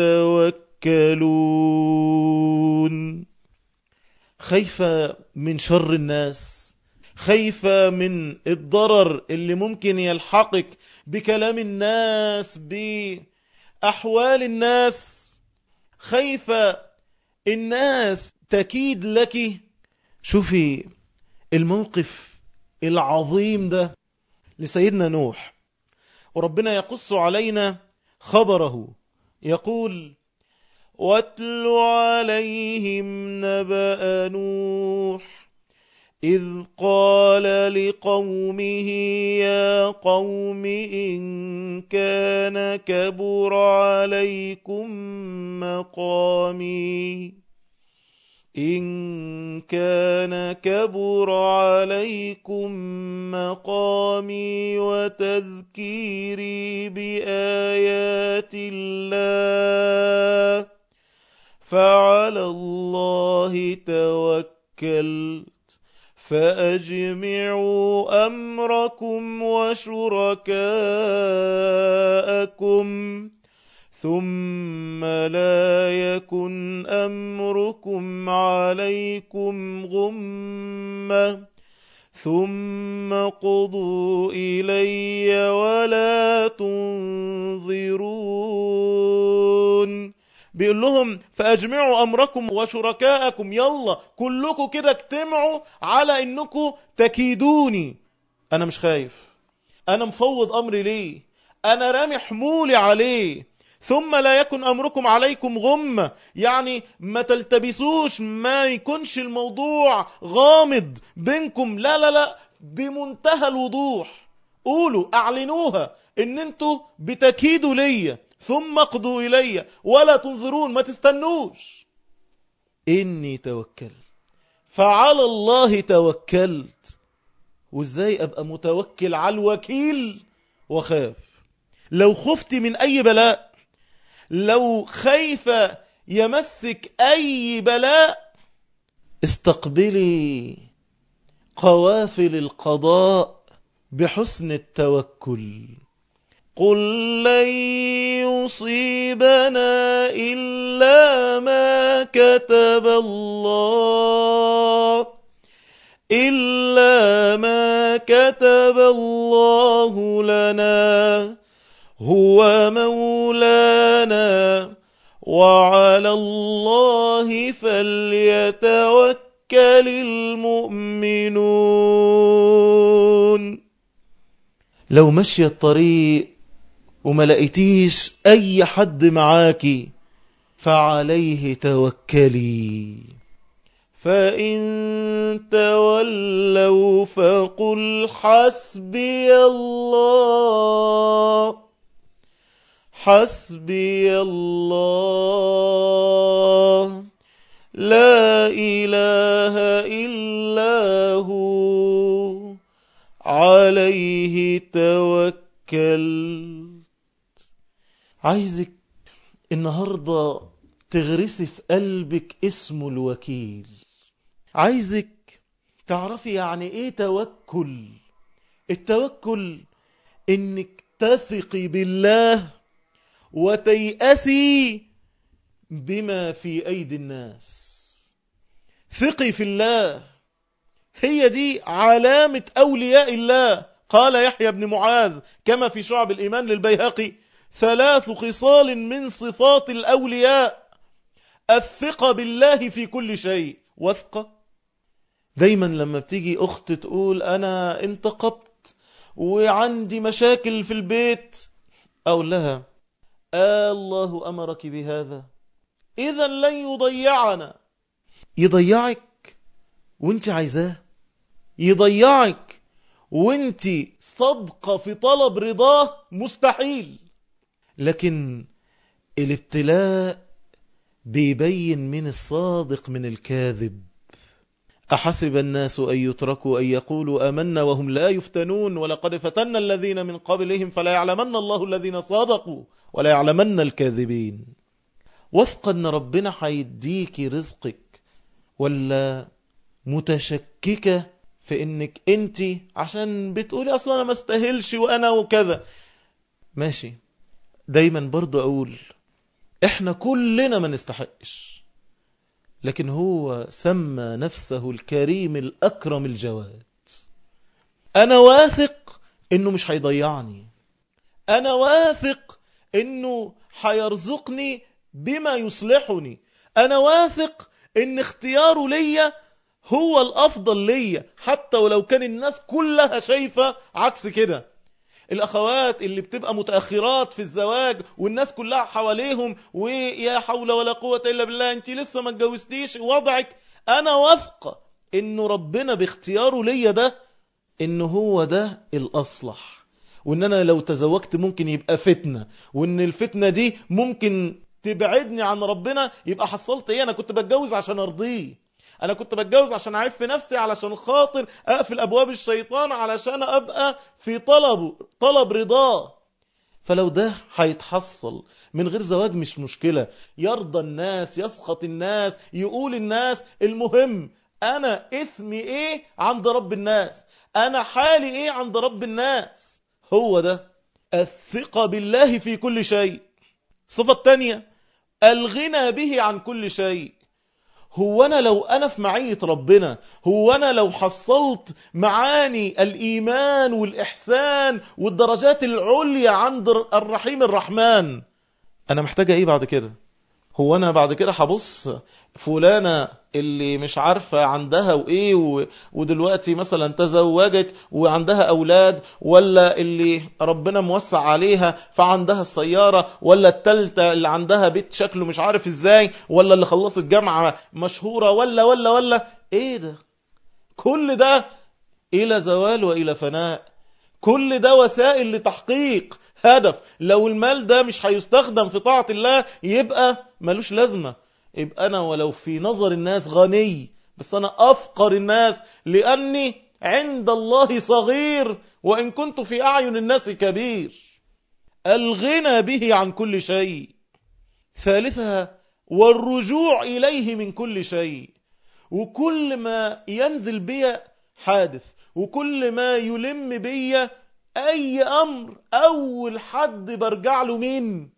يتوكلون خايفة من شر الناس خايفة من الضرر اللي ممكن يلحقك بكلام الناس بأحوال الناس خايفة الناس تكيد لك شوفي الموقف العظيم ده لسيدنا نوح وربنا يقص علينا خبره يقول واتل عليهم نبأ نوح إذ قال لقومه يا قوم إن كان كبر عليكم مقامي إن كان كبر عليكم مقامي وتذكيري بآيات الله فعلى الله توكلت فأجمعوا أمركم وشركاءكم ثم لا يكن أمركم عليكم غمة ثم قضوا إلي ولا تنظرون بيقول لهم فأجمعوا أمركم وشركاءكم يلا كلكم كده اجتمعوا على انكم تكيدوني أنا مش خايف أنا مفوض أمري ليه أنا رامي حمولي عليه ثم لا يكن أمركم عليكم غمة يعني ما تلتبسوش ما يكونش الموضوع غامض بينكم لا لا لا بمنتهى الوضوح قولوا اعلنوها ان انتوا بتكيدوا ليا ثم اقضوا إلي ولا تنظرون ما تستنوش إني توكلت فعلى الله توكلت وإزاي أبقى متوكل على الوكيل وخاف لو خفت من أي بلاء لو خايف يمسك أي بلاء استقبلي قوافل القضاء بحسن التوكل قل لن يصيبنا إلا ما كتب الله إلا ما كتب الله لنا هو مولانا وعلى الله فليتوكل المؤمنون لو مشي الطريق وما لقيتيش أي حد معاكي فعليه توكلي فإن تولوا فقل حسبي الله حسبي الله لا إله إلا هو عليه توكل عايزك النهاردة تغرسي في قلبك اسمه الوكيل عايزك تعرفي يعني ايه توكل التوكل انك تثقي بالله وتيأسي بما في أيدي الناس ثقي في الله هي دي علامة أولياء الله قال يحيى بن معاذ كما في شعب الإيمان للبيهقي ثلاث خصال من صفات الأولياء الثقة بالله في كل شيء وثقة دايما لما بتيجي أخت تقول أنا انتقبت وعندي مشاكل في البيت أقول لها آه الله أمرك بهذا إذا لن يضيعنا يضيعك وانت عايزاه يضيعك وانت صدقة في طلب رضاه مستحيل لكن الابتلاء بيبين من الصادق من الكاذب أحسب الناس أن يتركوا أن يقولوا أمنا وهم لا يفتنون ولقد فتنا الذين من قبلهم فلا يعلمن الله الذين صادقوا ولا يعلمن الكاذبين وفق أن ربنا حيديك رزقك ولا متشككة في أنك أنت عشان بتقولي أصلا أنا ما استاهلش وأنا وكذا ماشي دايما برضو أقول إحنا كلنا ما نستحقش لكن هو سمى نفسه الكريم الأكرم الجواد أنا واثق إنه مش هيضيعني أنا واثق إنه هيرزقني بما يصلحني أنا واثق إن اختياره ليا هو الأفضل ليا حتى ولو كان الناس كلها شايفة عكس كده الأخوات اللي بتبقى متأخرات في الزواج والناس كلها حواليهم ويا حول ولا قوة إلا بالله أنت لسه ما اتجوزتيش وضعك أنا واثقة إنه ربنا باختياره ليا ده إنه هو ده الأصلح وإن أنا لو تزوجت ممكن يبقى فتنة وإن الفتنة دي ممكن تبعدني عن ربنا يبقى حصلت إيه أنا كنت بتجوز عشان أرضيه انا كنت بتجوز عشان اعيب في نفسي علشان خاطر اقفل ابواب الشيطان علشان ابقى في طلبه طلب رضاه فلو ده هيتحصل من غير زواج مش مشكلة يرضى الناس يسخط الناس يقول الناس المهم انا اسمي ايه عند رب الناس انا حالي ايه عند رب الناس هو ده الثقة بالله في كل شيء صفة الثانية الغنى به عن كل شيء هو أنا لو أنا في معية ربنا هو أنا لو حصلت معاني الإيمان والإحسان والدرجات العليا عند الرحيم الرحمن أنا محتاجة إيه بعد كده هو أنا بعد كده هبص فلانة اللي مش عارفة عندها وإيه و... ودلوقتي مثلا تزوجت وعندها أولاد ولا اللي ربنا موسع عليها فعندها السيارة ولا التالتة اللي عندها بيت شكله مش عارف إزاي ولا اللي خلصت جامعة مشهورة ولا ولا ولا إيه ده كل ده إلى زوال وإلى فناء كل ده وسائل لتحقيق هدف لو المال ده مش هيستخدم في طاعة الله يبقى ملوش لازمة يبقى أنا ولو في نظر الناس غني بس أنا أفقر الناس لأني عند الله صغير وإن كنت في أعين الناس كبير الغنى به عن كل شيء ثالثها والرجوع إليه من كل شيء وكل ما ينزل بي حادث وكل ما يلم بي أي أمر أول حد برجع له مين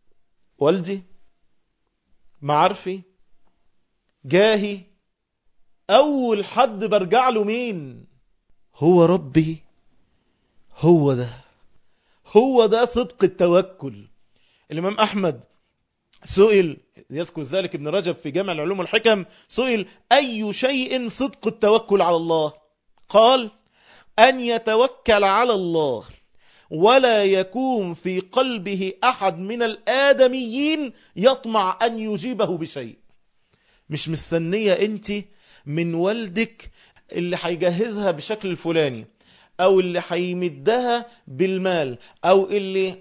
والدي معارفي جاهي أول حد برجع له مين هو ربي هو ده هو ده صدق التوكل الإمام أحمد سئل يذكر ذلك ابن رجب في جامع العلوم والحكم سئل أي شيء صدق التوكل على الله قال أن يتوكل على الله ولا يكون في قلبه أحد من الآدميين يطمع أن يجيبه بشيء مش مستنية أنت من والدك اللي هيجهزها بشكل الفلاني أو اللي هيمدها بالمال أو اللي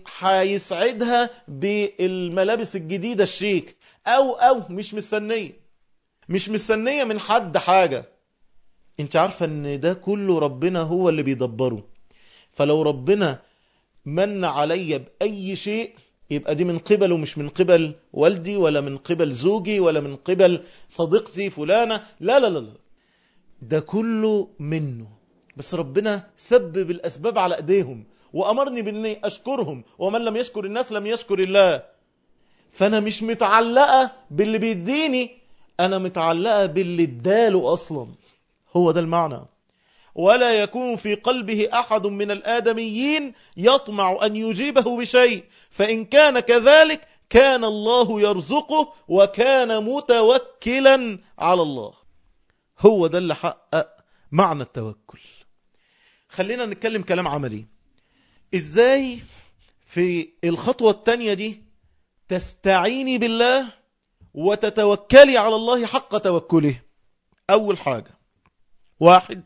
هيسعدها بالملابس الجديدة الشيك أو أو مش مستنية مش مستنية من حد حاجة انت عارفة ان ده كله ربنا هو اللي بيدبره فلو ربنا من علي بأي شيء يبقى دي من قبله مش من قبل والدي ولا من قبل زوجي ولا من قبل صديقتي فلانة لا لا لا لا ده كله منه بس ربنا سبب الأسباب على أيديهم وأمرني بأني أشكرهم ومن لم يشكر الناس لم يشكر الله فأنا مش متعلقة باللي بيديني أنا متعلقة باللي اداله أصلا هو ده المعنى ولا يكون في قلبه أحد من الآدميين يطمع أن يجيبه بشيء فإن كان كذلك كان الله يرزقه وكان متوكلا على الله هو ده اللي حقق معنى التوكل خلينا نتكلم كلام عملي ازاي في الخطوة التانية دي تستعيني بالله وتتوكلي على الله حق توكله أول حاجة واحد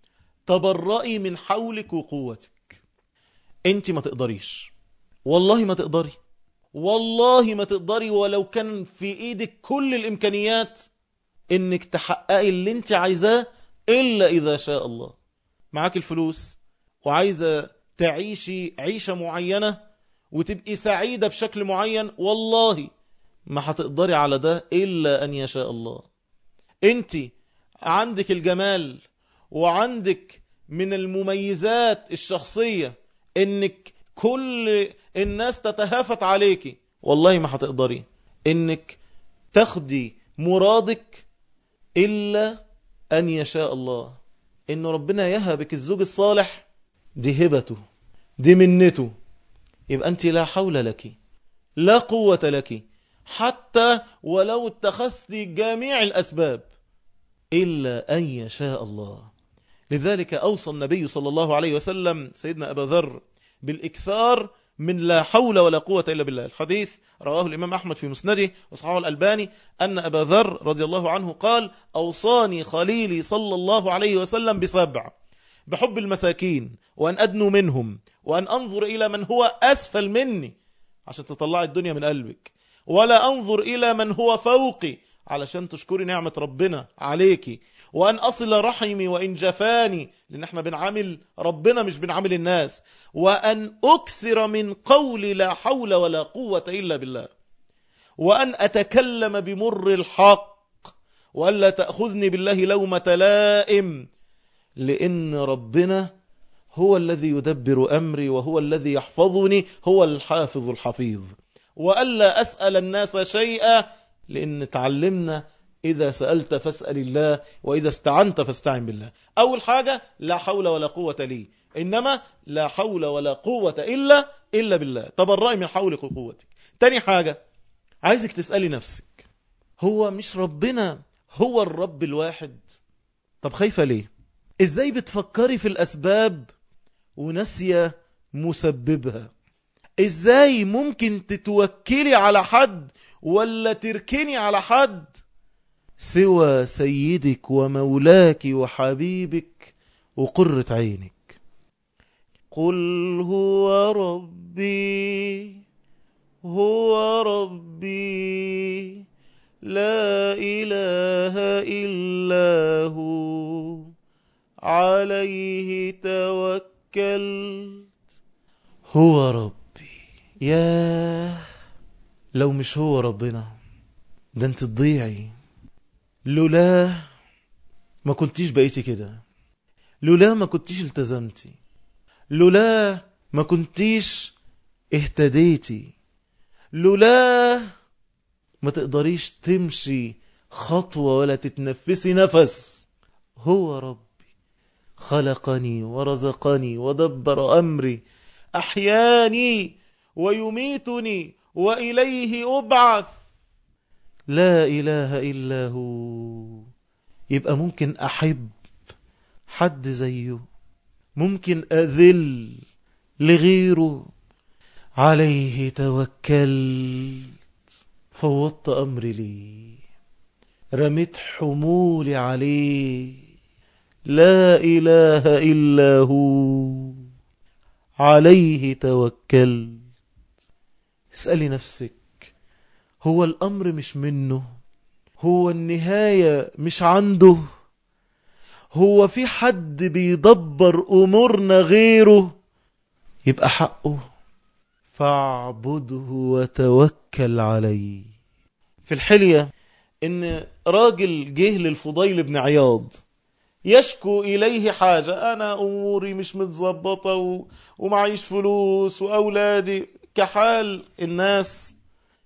تبرئي من حولك وقوتك انت ما تقدريش والله ما تقدري والله ما تقدري ولو كان في ايدك كل الامكانيات انك تحققي اللي انت عايزاه الا اذا شاء الله معاك الفلوس وعايزة تعيشي عيشة معينة وتبقي سعيدة بشكل معين والله ما هتقدري على ده إلا أن يشاء الله انت عندك الجمال وعندك من المميزات الشخصية انك كل الناس تتهافت عليكي والله ما هتقدري انك تاخدي مرادك إلا أن يشاء الله إن ربنا يهبك الزوج الصالح دي هبته دي منته يبقى أنت لا حول لك لا قوة لك حتى ولو اتخذت جميع الأسباب إلا أن يشاء الله لذلك أوصى النبي صلى الله عليه وسلم سيدنا أبا ذر بالإكثار من لا حول ولا قوة إلا بالله الحديث رواه الإمام أحمد في مسنده وصححه الألباني أن أبا ذر رضي الله عنه قال أوصاني خليلي صلى الله عليه وسلم بسبع بحب المساكين وأن أدنو منهم وأن أنظر إلى من هو أسفل مني عشان تطلع الدنيا من قلبك ولا أنظر إلى من هو فوقي علشان تشكري نعمة ربنا عليكي وأن أصل رحمي وإن جفاني لأن احنا بنعامل ربنا مش بنعامل الناس وأن أكثر من قولي لا حول ولا قوة إلا بالله وأن أتكلم بمر الحق وألا تأخذني بالله لومة لائم لأن ربنا هو الذي يدبر أمري وهو الذي يحفظني هو الحافظ الحفيظ وألا أسأل الناس شيئا لأن تعلمنا إذا سألت فاسأل الله وإذا استعنت فاستعن بالله أول حاجة لا حول ولا قوة لي إنما لا حول ولا قوة إلا إلا بالله تبرأي من حولك وقوتك تاني حاجة عايزك تسألي نفسك هو مش ربنا هو الرب الواحد طب خايفة ليه إزاي بتفكري في الأسباب ونسية مسببها إزاي ممكن تتوكلي على حد ولا تركني على حد سوى سيدك ومولاك وحبيبك وقرة عينك قل هو ربي هو ربي لا إله إلا هو عليه توكلت هو ربي ياه لو مش هو ربنا ده انت تضيعي لولاه ما كنتيش بقيتي كده لولاه ما كنتيش التزمتي لولاه ما كنتيش اهتديتي لولاه ما تقدريش تمشي خطوة ولا تتنفسي نفس هو ربي خلقني ورزقني ودبر أمري أحياني ويميتني وإليه أبعث لا إله إلا هو يبقى ممكن أحب حد زيه ممكن أذل لغيره عليه توكلت فوضت أمري لي رميت حمولي عليه لا إله إلا هو عليه توكلت اسألي نفسك هو الأمر مش منه هو النهاية مش عنده هو في حد بيدبر أمورنا غيره يبقى حقه فاعبده وتوكل عليه في الحلية ان راجل جه للفضيل بن عياض يشكو إليه حاجة أنا أموري مش متظبطة و... ومعيش فلوس وأولادي كحال الناس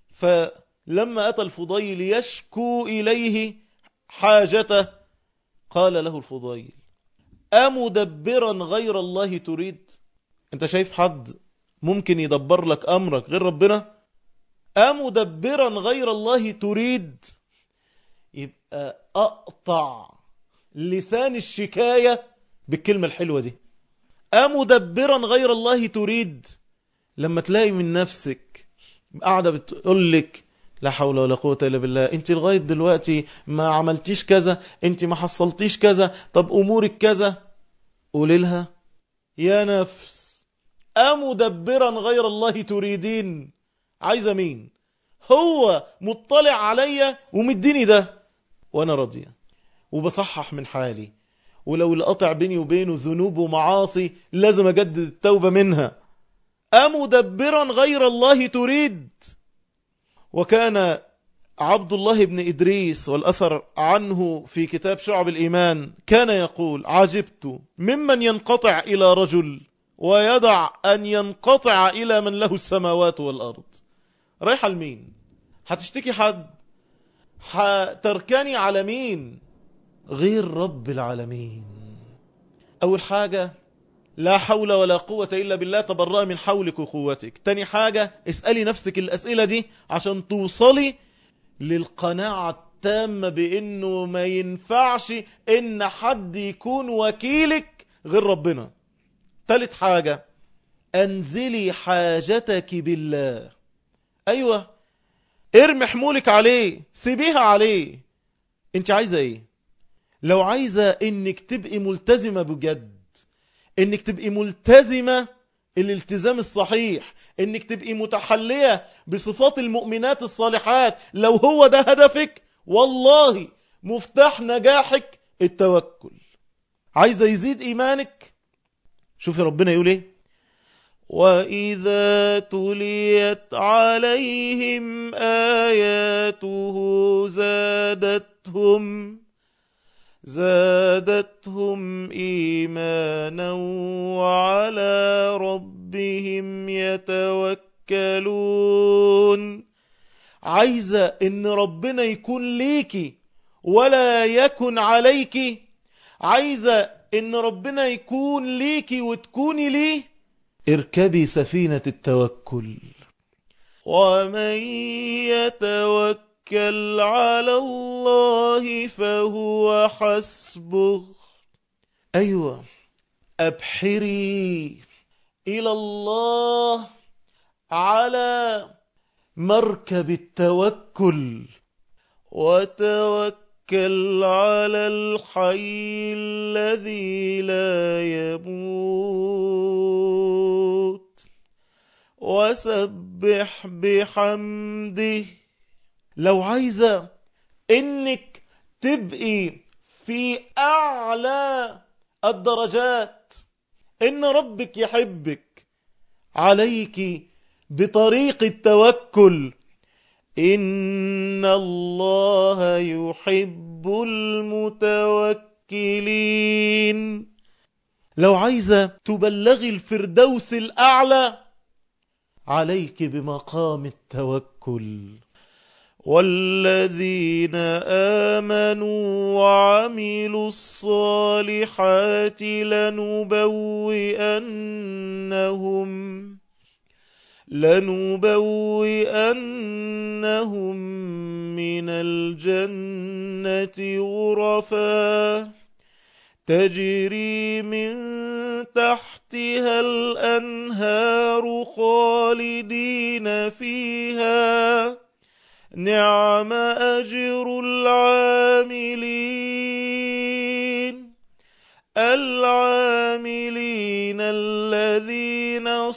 فلما أتى الفضيل يشكو إليه حاجته قال له الفضيل أمدبرا غير الله تريد أنت شايف حد ممكن يدبر لك أمرك غير ربنا أمدبرا غير الله تريد يبقى أقطع لسان الشكاية بالكلمة الحلوة دي أمدبرا غير الله تريد لما تلاقي من نفسك قاعدة بتقول لك لا حول ولا قوة إلا بالله انت لغاية دلوقتي ما عملتيش كذا انت ما حصلتيش كذا طب أمورك كذا قولي لها يا نفس أمدبرا غير الله تريدين عايزة مين هو مطلع عليا ومديني ده وانا راضية وبصحح من حالي ولو القطع بيني وبينه ذنوب ومعاصي لازم اجدد التوبة منها أمدبرا غير الله تريد وكان عبد الله بن إدريس والأثر عنه في كتاب شعب الإيمان كان يقول عجبت ممن ينقطع إلى رجل ويدع أن ينقطع إلى من له السماوات والأرض رايحة لمين هتشتكي حد هتركني على مين غير رب العالمين أول حاجة لا حول ولا قوة إلا بالله تبرأ من حولك وقوتك تاني حاجة اسألي نفسك الأسئلة دي عشان توصلي للقناعة التامة بأنه ما ينفعش إن حد يكون وكيلك غير ربنا تالت حاجة أنزلي حاجتك بالله أيوة ارمي حمولك عليه سيبيها عليه انت عايزة ايه لو عايزة انك تبقي ملتزمة بجد انك تبقي ملتزمة الالتزام الصحيح انك تبقي متحلية بصفات المؤمنات الصالحات لو هو ده هدفك والله مفتاح نجاحك التوكل عايزة يزيد ايمانك شوفي ربنا يقول ايه وإذا تليت عليهم آياته زادتهم زادتهم إيمانا وعلى ربهم يتوكلون عايزة إن ربنا يكون ليكي ولا يكن عليكي عايزة إن ربنا يكون ليكي وتكوني ليه اركبي سفينة التوكل ومن يتوكل على الله فهو حسبه أيوة أبحري إلى الله على مركب التوكل وتوكل على الحي الذي لا يموت وسبح بحمده لو عايزة انك تبقي في اعلى الدرجات ان ربك يحبك عليك بطريق التوكل إن الله يحب المتوكلين لو عايزة تبلغي الفردوس الأعلى عليك بمقام التوكل والذين آمنوا وعملوا الصالحات لنبوئنهم لنبوئنهم من الجنة غرفا تجري من تحتها الأنهار خالدين فيها نعم أجر العاملين العاملين الذين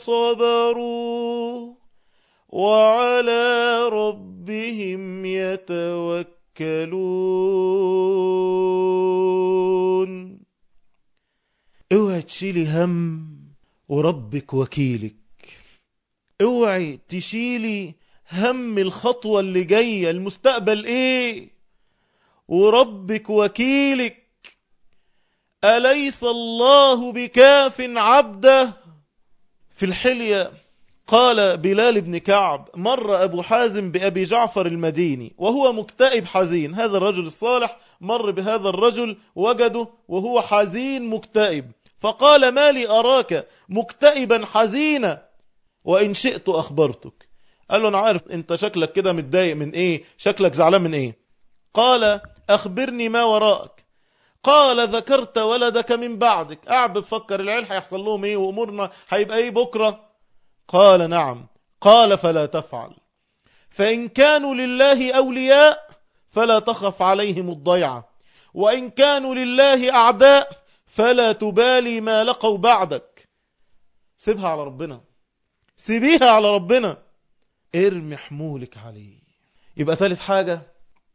صبروا وعلى ربهم يتوكلون يتوكلون اوعي تشيلي هم وربك وكيلك اوعي تشيلي هم الخطوة اللي جاية المستقبل ايه وربك وكيلك أليس الله بكاف عبده في الحلية قال بلال بن كعب مر أبو حازم بأبي جعفر المديني وهو مكتئب حزين هذا الرجل الصالح مر بهذا الرجل وجده وهو حزين مكتئب فقال ما لي أراك مكتئبا حزينا وإن شئت أخبرتك قال له أنا عارف أنت شكلك كده متضايق من إيه شكلك زعلان من إيه قال أخبرني ما وراءك قال ذكرت ولدك من بعدك قاعد بفكر العيال هيحصل لهم ايه وامورنا هيبقى ايه بكره قال نعم قال فلا تفعل فإن كانوا لله أولياء فلا تخف عليهم الضيعة وإن كانوا لله أعداء فلا تبالي ما لقوا بعدك سيبها على ربنا سيبيها على ربنا ارمي حمولك عليه يبقى ثالث حاجة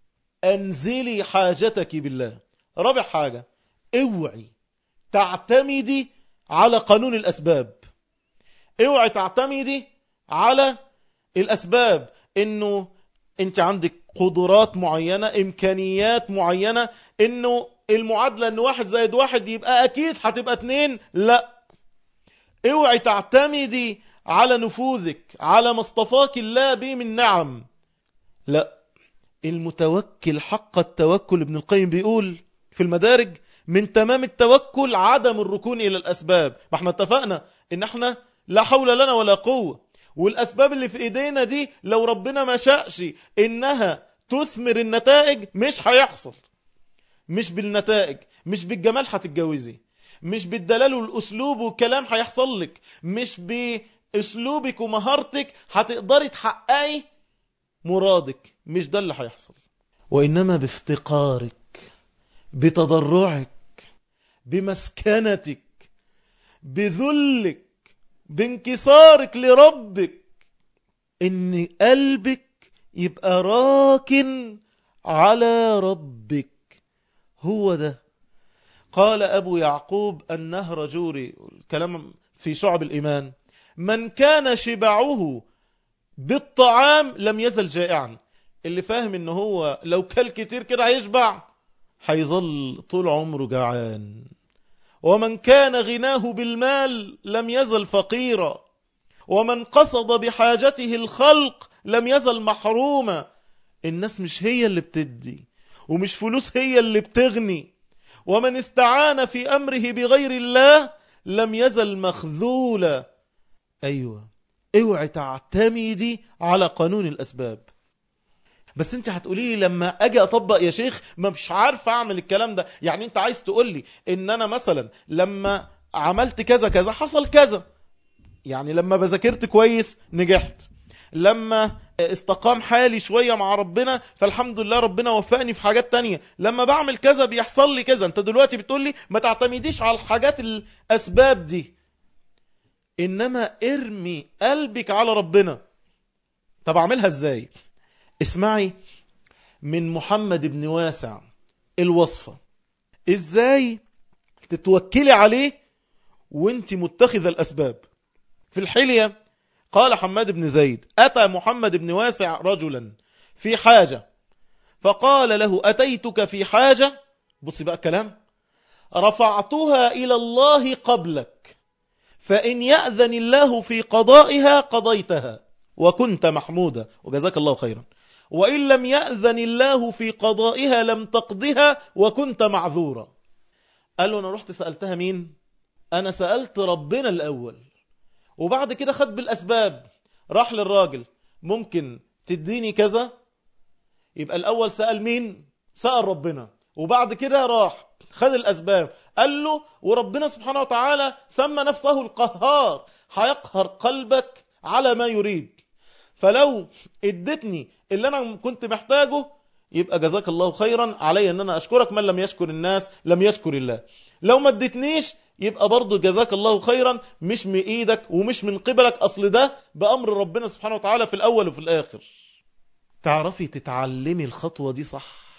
أنزلي حاجتك بالله رابع حاجة اوعي تعتمدي على قانون الأسباب اوعي تعتمدي على الأسباب انه انت عندك قدرات معينة امكانيات معينة انه المعادلة ان واحد زائد واحد يبقى اكيد هتبقى اتنين لا اوعي تعتمدي على نفوذك على ما اصطفاك الله به من نعم لا المتوكل حق التوكل ابن القيم بيقول في المدارج من تمام التوكل عدم الركون إلى الأسباب ما احنا اتفقنا ان احنا لا حول لنا ولا قوة والأسباب اللي في إيدينا دي لو ربنا ما شاءش إنها تثمر النتائج مش هيحصل مش بالنتائج مش بالجمال هتتجوزي مش بالدلال والأسلوب والكلام هيحصل لك مش بأسلوبك ومهارتك هتقدري تحققي مرادك مش ده اللي هيحصل وإنما بافتقارك بتضرعك بمسكنتك بذلك بانكسارك لربك ان قلبك يبقى راكن على ربك هو ده قال أبو يعقوب النهرجوري الكلام في شعب الإيمان من كان شبعه بالطعام لم يزل جائعا اللي فاهم ان هو لو كل كتير كده هيشبع هيظل طول عمره جعان ومن كان غناه بالمال لم يزل فقيرا ومن قصد بحاجته الخلق لم يزل محروما الناس مش هي اللي بتدي ومش فلوس هي اللي بتغني ومن استعان في أمره بغير الله لم يزل مخذولا أيوة اوعي تعتمدي على قانون الأسباب بس انت هتقولي لي لما اجي اطبق يا شيخ ما مش عارف اعمل الكلام ده يعني انت عايز تقول لي ان انا مثلا لما عملت كذا كذا حصل كذا يعني لما بذاكرت كويس نجحت لما استقام حالي شوية مع ربنا فالحمد لله ربنا وفقني في حاجات تانية لما بعمل كذا بيحصل لي كذا انت دلوقتي بتقول لي ما تعتمديش على الحاجات الاسباب دي انما ارمي قلبك على ربنا طب اعملها ازاي اسمعي من محمد بن واسع الوصفة ازاي تتوكلي عليه وانت متخذ الاسباب في الحلية قال حماد بن زيد اتى محمد بن واسع رجلا في حاجة فقال له اتيتك في حاجة بصي بقى الكلام رفعتها الى الله قبلك فان يأذن الله في قضائها قضيتها وكنت محمودا وجزاك الله خيرا وإن لم يأذن الله في قضائها لم تقضها وكنت معذورا قال له أنا رحت سألتها مين أنا سألت ربنا الأول وبعد كده خد بالأسباب راح للراجل ممكن تديني كذا يبقى الأول سأل مين سأل ربنا وبعد كده راح خد الأسباب قال له وربنا سبحانه وتعالى سمى نفسه القهار هيقهر قلبك على ما يريد فلو ادتني اللي انا كنت محتاجه يبقى جزاك الله خيرا علي ان انا اشكرك من لم يشكر الناس لم يشكر الله لو ما ادتنيش يبقى برضه جزاك الله خيرا مش من ايدك ومش من قبلك اصل ده بامر ربنا سبحانه وتعالى في الاول وفي الاخر تعرفي تتعلمي الخطوة دي صح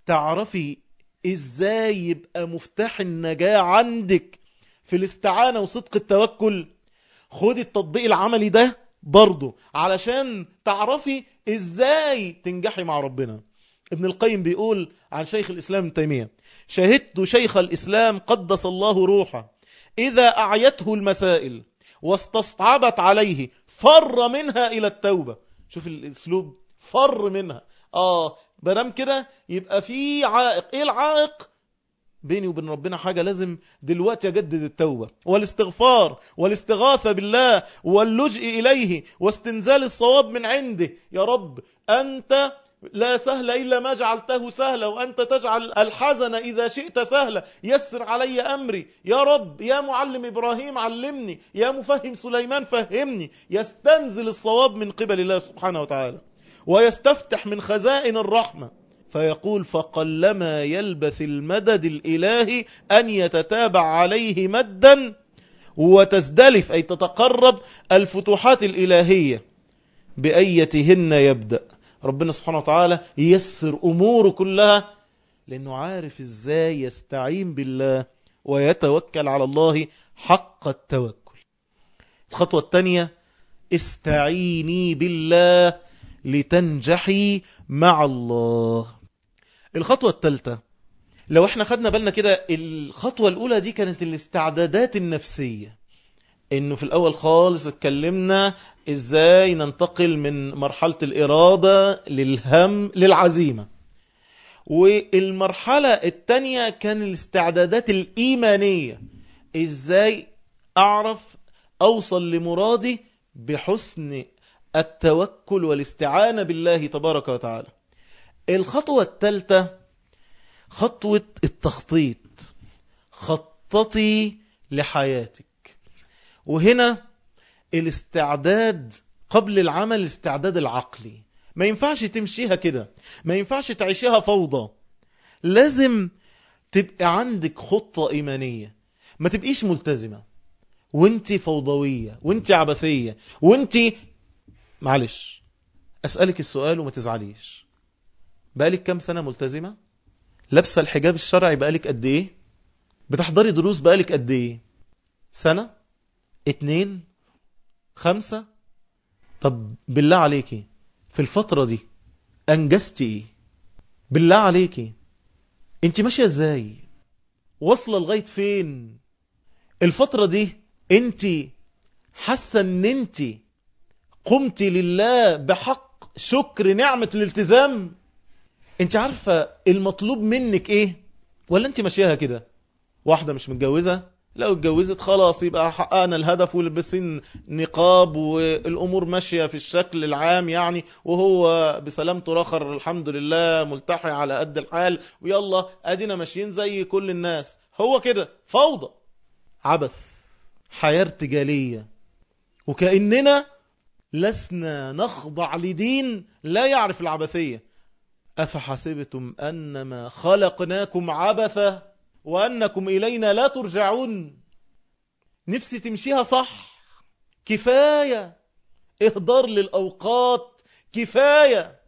تعرفي ازاي يبقى مفتاح النجاة عندك في الاستعانة وصدق التوكل خدي التطبيق العملي ده برضه علشان تعرفي ازاي تنجحي مع ربنا ابن القيم بيقول عن شيخ الإسلام ابن تيمية شهدت شيخ الإسلام قدس الله روحه إذا أعيته المسائل واستصعبت عليه فر منها إلى التوبة شوف الأسلوب فر منها آه برام كده يبقى في عائق إيه العائق بيني وبين ربنا حاجة لازم دلوقتي أجدد التوبة والاستغفار والاستغاثة بالله واللجئ إليه واستنزال الصواب من عنده يا رب أنت لا سهل إلا ما جعلته سهلا وأنت تجعل الحزن إذا شئت سهلا يسر علي أمري يا رب يا معلم إبراهيم علمني يا مفهم سليمان فهمني يستنزل الصواب من قبل الله سبحانه وتعالى ويستفتح من خزائن الرحمة فيقول فقلما يلبث المدد الإلهي أن يتتابع عليه مدا وتزدلف أي تتقرب الفتوحات الإلهية بأيتهن يبدأ ربنا سبحانه وتعالى ييسر أموره كلها لأنه عارف إزاي يستعين بالله ويتوكل على الله حق التوكل الخطوة الثانية استعيني بالله لتنجحي مع الله الخطوة الثالثة لو احنا خدنا بالنا كده الخطوة الأولى دي كانت الاستعدادات النفسية انه في الاول خالص اتكلمنا ازاي ننتقل من مرحلة الارادة للهم للعزيمة والمرحلة التانية كان الاستعدادات الايمانية ازاي اعرف اوصل لمرادي بحسن التوكل والاستعانة بالله تبارك وتعالى الخطوة الثالثة خطوة التخطيط خططي لحياتك وهنا الاستعداد قبل العمل الاستعداد العقلي ما ينفعش تمشيها كده ما ينفعش تعيشيها فوضى لازم تبقى عندك خطة إيمانية ما تبقيش ملتزمة وانت فوضوية وانت عبثية وانت معلش أسألك السؤال وما تزعليش بقالك كام سنة ملتزمة لابسة الحجاب الشرعي بقالك قد ايه بتحضري دروس بقالك قد ايه سنة اتنين خمسة طب بالله عليكي في الفترة دي أنجزتي ايه بالله عليكي انت ماشية ازاي واصلة لغاية فين الفترة دي انت حاسة ان انت قمت لله بحق شكر نعمة الالتزام انت عارفة المطلوب منك ايه ولا انت ماشيها كده واحدة مش متجوزة لو اتجوزت خلاص يبقى حققنا الهدف ولبسين نقاب والامور ماشيه في الشكل العام يعني وهو بسلامته رخر الحمد لله ملتحي على قد الحال ويلا ادينا ماشيين زي كل الناس هو كده فوضى عبث حياه ارتجاليه وكاننا لسنا نخضع لدين لا يعرف العبثيه افحسبتم انما خلقناكم عبثا وأنكم إلينا لا ترجعون نفسي تمشيها صح كفاية إهدار للأوقات كفاية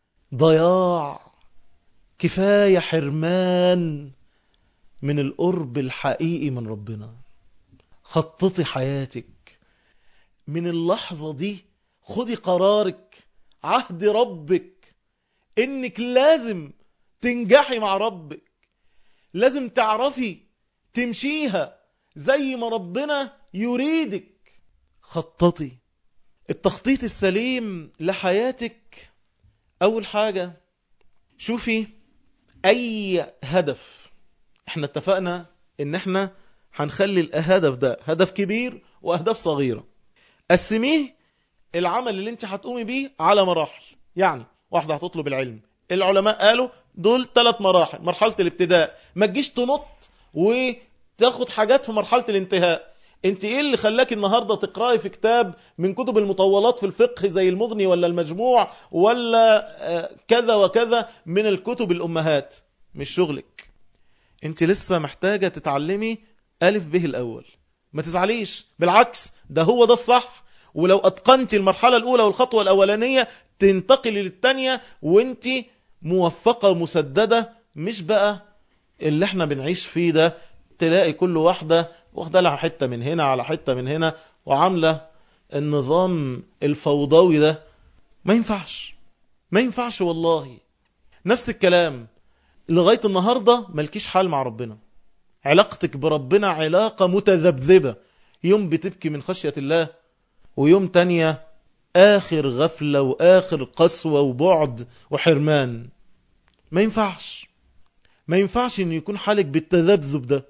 ضياع كفاية حرمان من القرب الحقيقي من ربنا خططي حياتك من اللحظة دي خدي قرارك عهد ربك انك لازم تنجحي مع ربك لازم تعرفي تمشيها زي ما ربنا يريدك خططي التخطيط السليم لحياتك أول حاجة شوفي أي هدف احنا اتفقنا ان احنا هنخلي الهدف ده هدف كبير وأهداف صغيرة قسميه العمل اللي انت هتقومي بيه على مراحل يعني واحدة هتطلب العلم العلماء قالوا دول ثلاث مراحل مرحلة الابتداء ما تجيش تنط وتاخد حاجات في مرحلة الانتهاء انت ايه اللي خلاك النهاردة تقرأي في كتاب من كتب المطولات في الفقه زي المغني ولا المجموع ولا كذا وكذا من الكتب الامهات مش شغلك انت لسه محتاجة تتعلمي ألف به الأول ما تزعليش بالعكس ده هو ده الصح ولو أتقنتي المرحلة الأولى والخطوة الأولانية تنتقل للتانية وانت موفقة مسددة مش بقى اللي احنا بنعيش فيه ده تلاقي كل واحدة واخدة لها حتة من هنا على حتة من هنا وعاملة النظام الفوضوي ده ما ينفعش ما ينفعش والله نفس الكلام لغاية النهاردة ملكيش حال مع ربنا علاقتك بربنا علاقة متذبذبة يوم بتبكي من خشية الله ويوم تانية آخر غفلة وآخر قسوة وبعد وحرمان ما ينفعش ما ينفعش ان يكون حالك بالتذبذب ده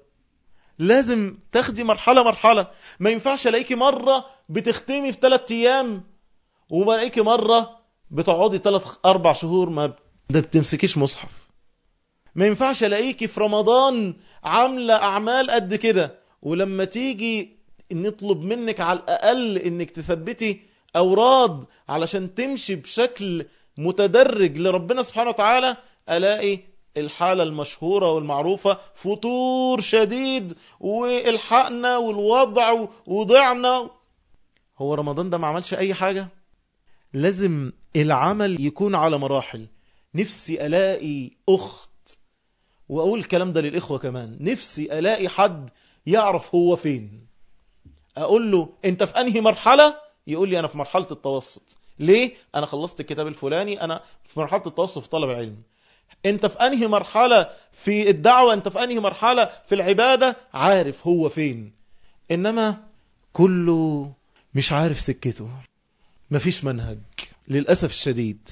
لازم تاخدي مرحلة مرحلة ما ينفعش الاقيكي مرة بتختمي في ثلاث ايام وبلاقيكي مرة بتقعدي ثلاث اربع شهور ما ده بتمسكيش مصحف ما ينفعش الاقيكي في رمضان عاملة اعمال قد كده ولما تيجي نطلب منك على الاقل انك تثبتي اوراد علشان تمشي بشكل متدرج لربنا سبحانه وتعالى الاقي الحالة المشهورة والمعروفة فتور شديد والحقنا والوضع وضعنا هو رمضان ده ما عملش اي حاجة لازم العمل يكون على مراحل نفسي الاقي اخت واقول الكلام ده للاخوة كمان نفسي الاقي حد يعرف هو فين اقول له انت في انهي مرحلة يقول لي انا في مرحلة التوسط ليه انا خلصت الكتاب الفلاني انا في مرحلة التوسط في طلب العلم انت في انهي مرحلة في الدعوة انت في انهي مرحلة في العبادة عارف هو فين انما كله مش عارف سكته مفيش منهج للأسف الشديد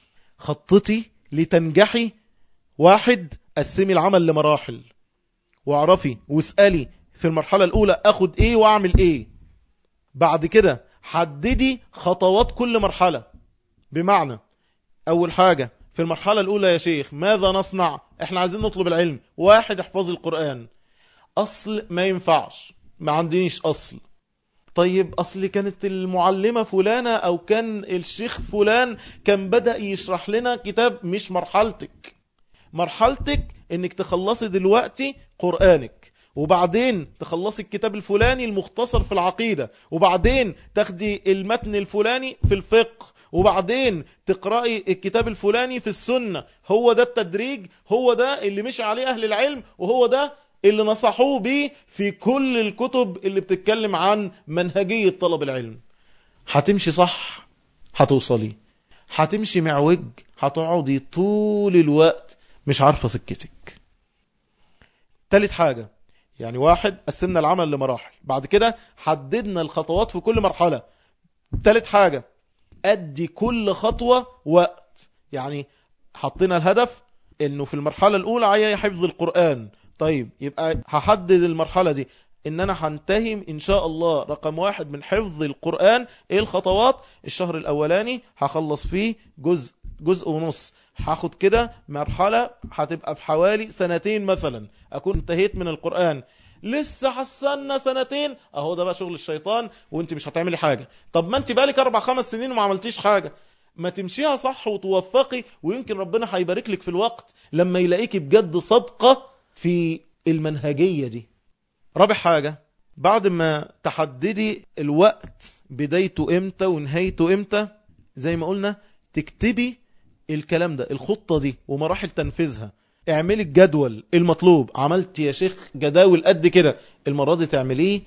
خطتي لتنجحي واحد قسمي العمل لمراحل واعرفي واسألي في المرحلة الأولى أخد إيه وأعمل إيه بعد كده حددي خطوات كل مرحلة بمعنى أول حاجة في المرحلة الأولى يا شيخ ماذا نصنع احنا عايزين نطلب العلم واحد احفظ القرآن أصل ما ينفعش ما عندنيش أصل طيب أصل كانت المعلمة فلانة أو كان الشيخ فلان كان بدأ يشرح لنا كتاب مش مرحلتك مرحلتك انك تخلصي دلوقتي قرآنك وبعدين تخلصي الكتاب الفلاني المختصر في العقيدة وبعدين تاخدي المتن الفلاني في الفقه وبعدين تقرأي الكتاب الفلاني في السنة هو ده التدريج هو ده اللي مشي عليه أهل العلم وهو ده اللي نصحوه بيه في كل الكتب اللي بتتكلم عن منهجية طلب العلم هتمشي صح هتوصلي هتمشي معوج هتقعدي طول الوقت مش عارفة سكتك تالت حاجة يعني واحد قسمنا العمل لمراحل بعد كده حددنا الخطوات في كل مرحلة تالت حاجة أدي كل خطوة وقت يعني حطينا الهدف انه في المرحلة الاولى عاية حفظ القرآن طيب يبقى هحدد المرحلة دي ان انا هنتهي ان شاء الله رقم واحد من حفظ القرآن ايه الخطوات الشهر الاولاني هخلص فيه جزء جزء ونص هاخد كده مرحلة هتبقى في حوالي سنتين مثلا اكون انتهيت من القرآن لسه حسنا سنتين اهو ده بقى شغل الشيطان وانت مش هتعملي حاجة طب ما انت بالك اربع خمس سنين وما عملتيش حاجة ما تمشيها صح وتوفقي ويمكن ربنا هيبارك لك في الوقت لما يلاقيك بجد صدقة في المنهجية دي رابع حاجة بعد ما تحددي الوقت بدايته امتى ونهايته امتى زي ما قلنا تكتبي الكلام ده الخطة دي ومراحل تنفيذها اعملي الجدول المطلوب عملت يا شيخ جداول قد كده المرة دي تعمليه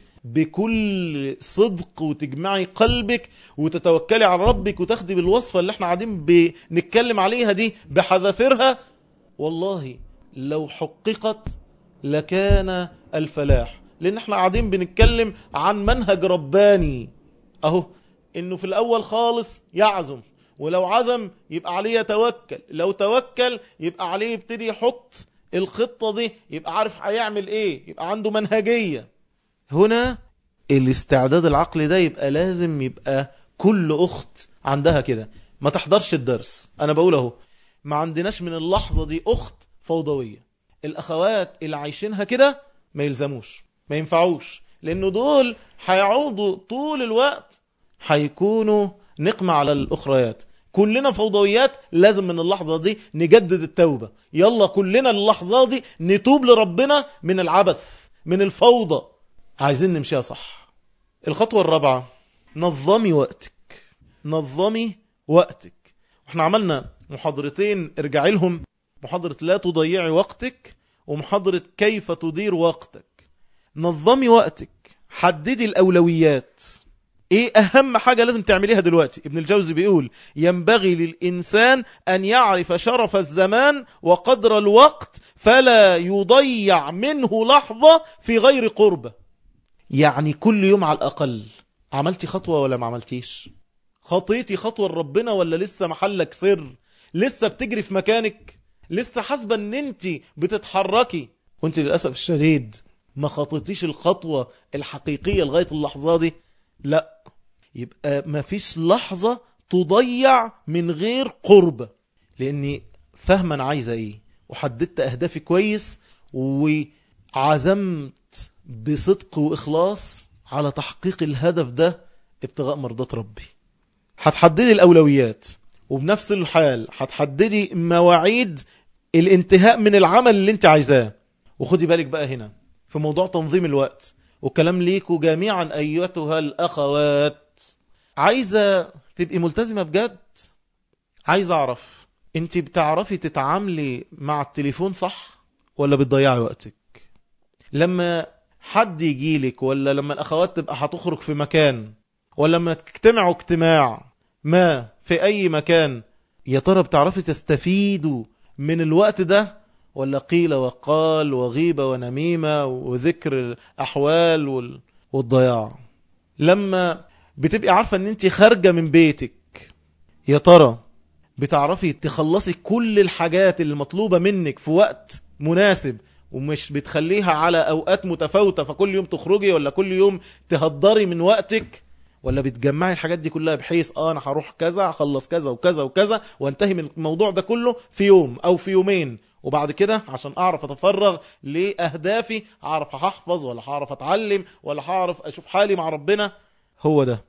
بكل صدق وتجمعي قلبك وتتوكلي على ربك وتاخدي بالوصفة اللي احنا قاعدين بنتكلم عليها دي بحذافيرها والله لو حققت لكان الفلاح لان احنا قاعدين بنتكلم عن منهج رباني اهو انه في الاول خالص يعزم ولو عزم يبقى عليه يتوكل لو توكل يبقى عليه يبتدي يحط الخطة دي يبقى عارف هيعمل ايه يبقى عنده منهجية هنا الاستعداد العقلي ده يبقى لازم يبقى كل اخت عندها كده ما تحضرش الدرس انا بقول اهو ما عندناش من اللحظة دي اخت فوضوية الاخوات اللي عايشينها كده ما يلزموش ما ينفعوش لانه دول هيعودوا طول الوقت هيكونوا نقمة على الاخريات كلنا فوضويات لازم من اللحظة دي نجدد التوبة يلا كلنا اللحظة دي نتوب لربنا من العبث من الفوضى عايزين نمشيها صح الخطوة الرابعة نظمي وقتك نظمي وقتك احنا عملنا محاضرتين ارجعي لهم محاضرة لا تضيعي وقتك ومحاضرة كيف تدير وقتك نظمي وقتك حددي الأولويات ايه اهم حاجة لازم تعمليها دلوقتي ابن الجوزي بيقول ينبغي للإنسان أن يعرف شرف الزمان وقدر الوقت فلا يضيع منه لحظة في غير قربة يعني كل يوم على الأقل عملتي خطوة ولا ما عملتيش خطيتي خطوة لربنا ولا لسه محلك سر لسه بتجري في مكانك لسه حاسبة ان انت بتتحركي وانت للأسف الشديد ما خطيتيش الخطوة الحقيقية لغاية اللحظة دي لا يبقى ما فيش لحظة تضيع من غير قرب لاني فاهما انا عايزة ايه وحددت اهدافي كويس وعزمت بصدق واخلاص على تحقيق الهدف ده ابتغاء مرضات ربي هتحددي الاولويات وبنفس الحال هتحددي مواعيد الانتهاء من العمل اللي انت عايزاه وخدي بالك بقى هنا في موضوع تنظيم الوقت وكلام ليكوا جميعا ايتها الاخوات عايزة تبقي ملتزمة بجد عايز اعرف انت بتعرفي تتعاملي مع التليفون صح ولا بتضيعي وقتك لما حد يجيلك ولا لما الاخوات تبقى هتخرج في مكان ولا لما تجتمعوا اجتماع ما في اي مكان يا ترى بتعرفي تستفيدوا من الوقت ده ولا قيل وقال وغيبة ونميمة وذكر الأحوال وال... والضياع لما بتبقي عارفة ان انت خارجة من بيتك يا ترى بتعرفي تخلصي كل الحاجات اللي مطلوبة منك في وقت مناسب ومش بتخليها على أوقات متفاوتة فكل يوم تخرجي ولا كل يوم تهدري من وقتك ولا بتجمعي الحاجات دي كلها بحيث اه انا هروح كذا هخلص كذا وكذا وكذا وانتهي من الموضوع ده كله في يوم او في يومين وبعد كده عشان اعرف اتفرغ لاهدافي اعرف هحفظ ولا هعرف اتعلم ولا هعرف اشوف حالي مع ربنا هو ده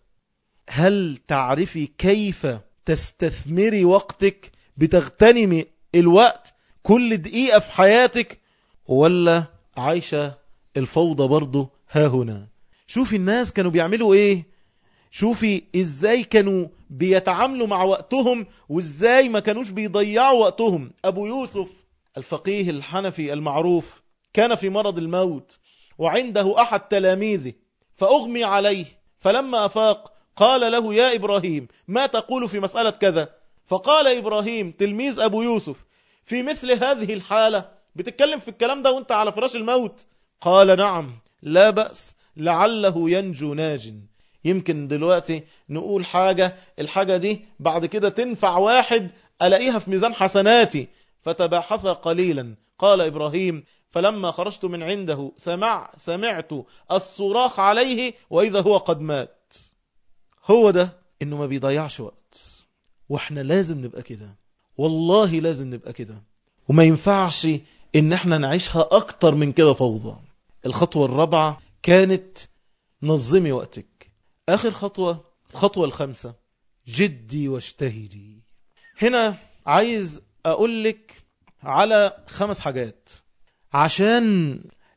هل تعرفي كيف تستثمري وقتك بتغتنمي الوقت كل دقيقة في حياتك ولا عايشة الفوضى برضه ها هنا شوفي الناس كانوا بيعملوا ايه شوفي ازاي كانوا بيتعاملوا مع وقتهم وازاي ما كانوش بيضيعوا وقتهم ابو يوسف الفقيه الحنفي المعروف كان في مرض الموت وعنده احد تلاميذه فاغمي عليه فلما افاق قال له يا ابراهيم ما تقول في مسألة كذا فقال ابراهيم تلميذ ابو يوسف في مثل هذه الحالة بتتكلم في الكلام ده وانت على فراش الموت قال نعم لا بأس لعله ينجو ناج يمكن دلوقتي نقول حاجة الحاجة دي بعد كده تنفع واحد ألاقيها في ميزان حسناتي فتباحث قليلا قال إبراهيم فلما خرجت من عنده سمع سمعت الصراخ عليه وإذا هو قد مات هو ده إنه ما بيضيعش وقت وإحنا لازم نبقى كده والله لازم نبقى كده وما ينفعش إن إحنا نعيشها أكتر من كده فوضى الخطوة الرابعة كانت نظمي وقتك آخر خطوة الخطوة الخامسة جدي واجتهدي هنا عايز أقول لك على خمس حاجات عشان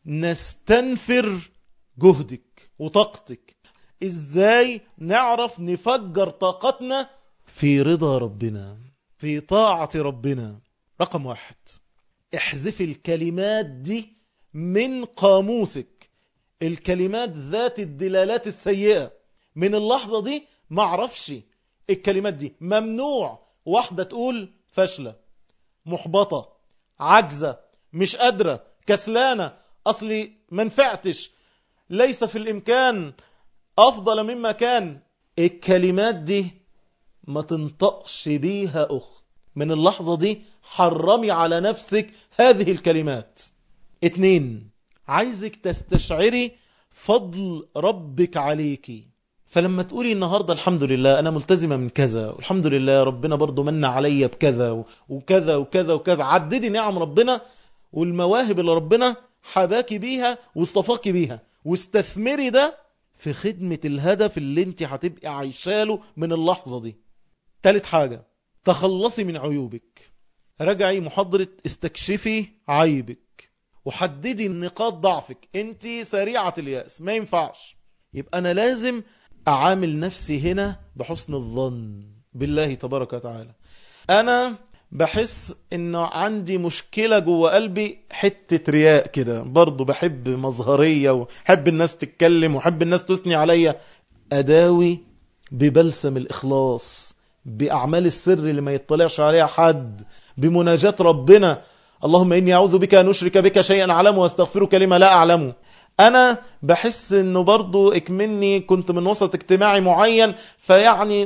نستنفر جهدك وطاقتك ازاي نعرف نفجر طاقتنا في رضا ربنا في طاعة ربنا رقم واحد احذف الكلمات دي من قاموسك الكلمات ذات الدلالات السيئة من اللحظة دي معرفش الكلمات دي ممنوع واحدة تقول فاشلة محبطة عجزة مش قادرة كسلانة أصلي منفعتش ليس في الإمكان أفضل مما كان الكلمات دي ما تنطقش بيها أخت من اللحظة دي حرمي على نفسك هذه الكلمات اتنين عايزك تستشعري فضل ربك عليكي فلما تقولي النهاردة الحمد لله أنا ملتزمة من كذا والحمد لله ربنا برضو من عليا بكذا وكذا وكذا وكذا عددي نعم ربنا والمواهب اللي ربنا حباكي بيها واصطفاكي بيها واستثمري ده في خدمة الهدف اللي انت هتبقي عايشاله من اللحظة دي تالت حاجة تخلصي من عيوبك رجعي محاضرة استكشفي عيبك وحددي نقاط ضعفك انت سريعة اليأس ما ينفعش يبقى انا لازم اعامل نفسي هنا بحسن الظن بالله تبارك وتعالى انا بحس انه عندي مشكلة جوه قلبي حتة رياء كده برضو بحب مظهرية وحب الناس تتكلم وحب الناس تثني عليا اداوي ببلسم الاخلاص باعمال السر اللي ما يطلعش عليها حد بمناجاة ربنا اللهم اني اعوذ بك ان اشرك بك شيئا اعلمه واستغفرك لما لا اعلمه انا بحس انه برضو اكمني كنت من وسط اجتماعي معين فيعني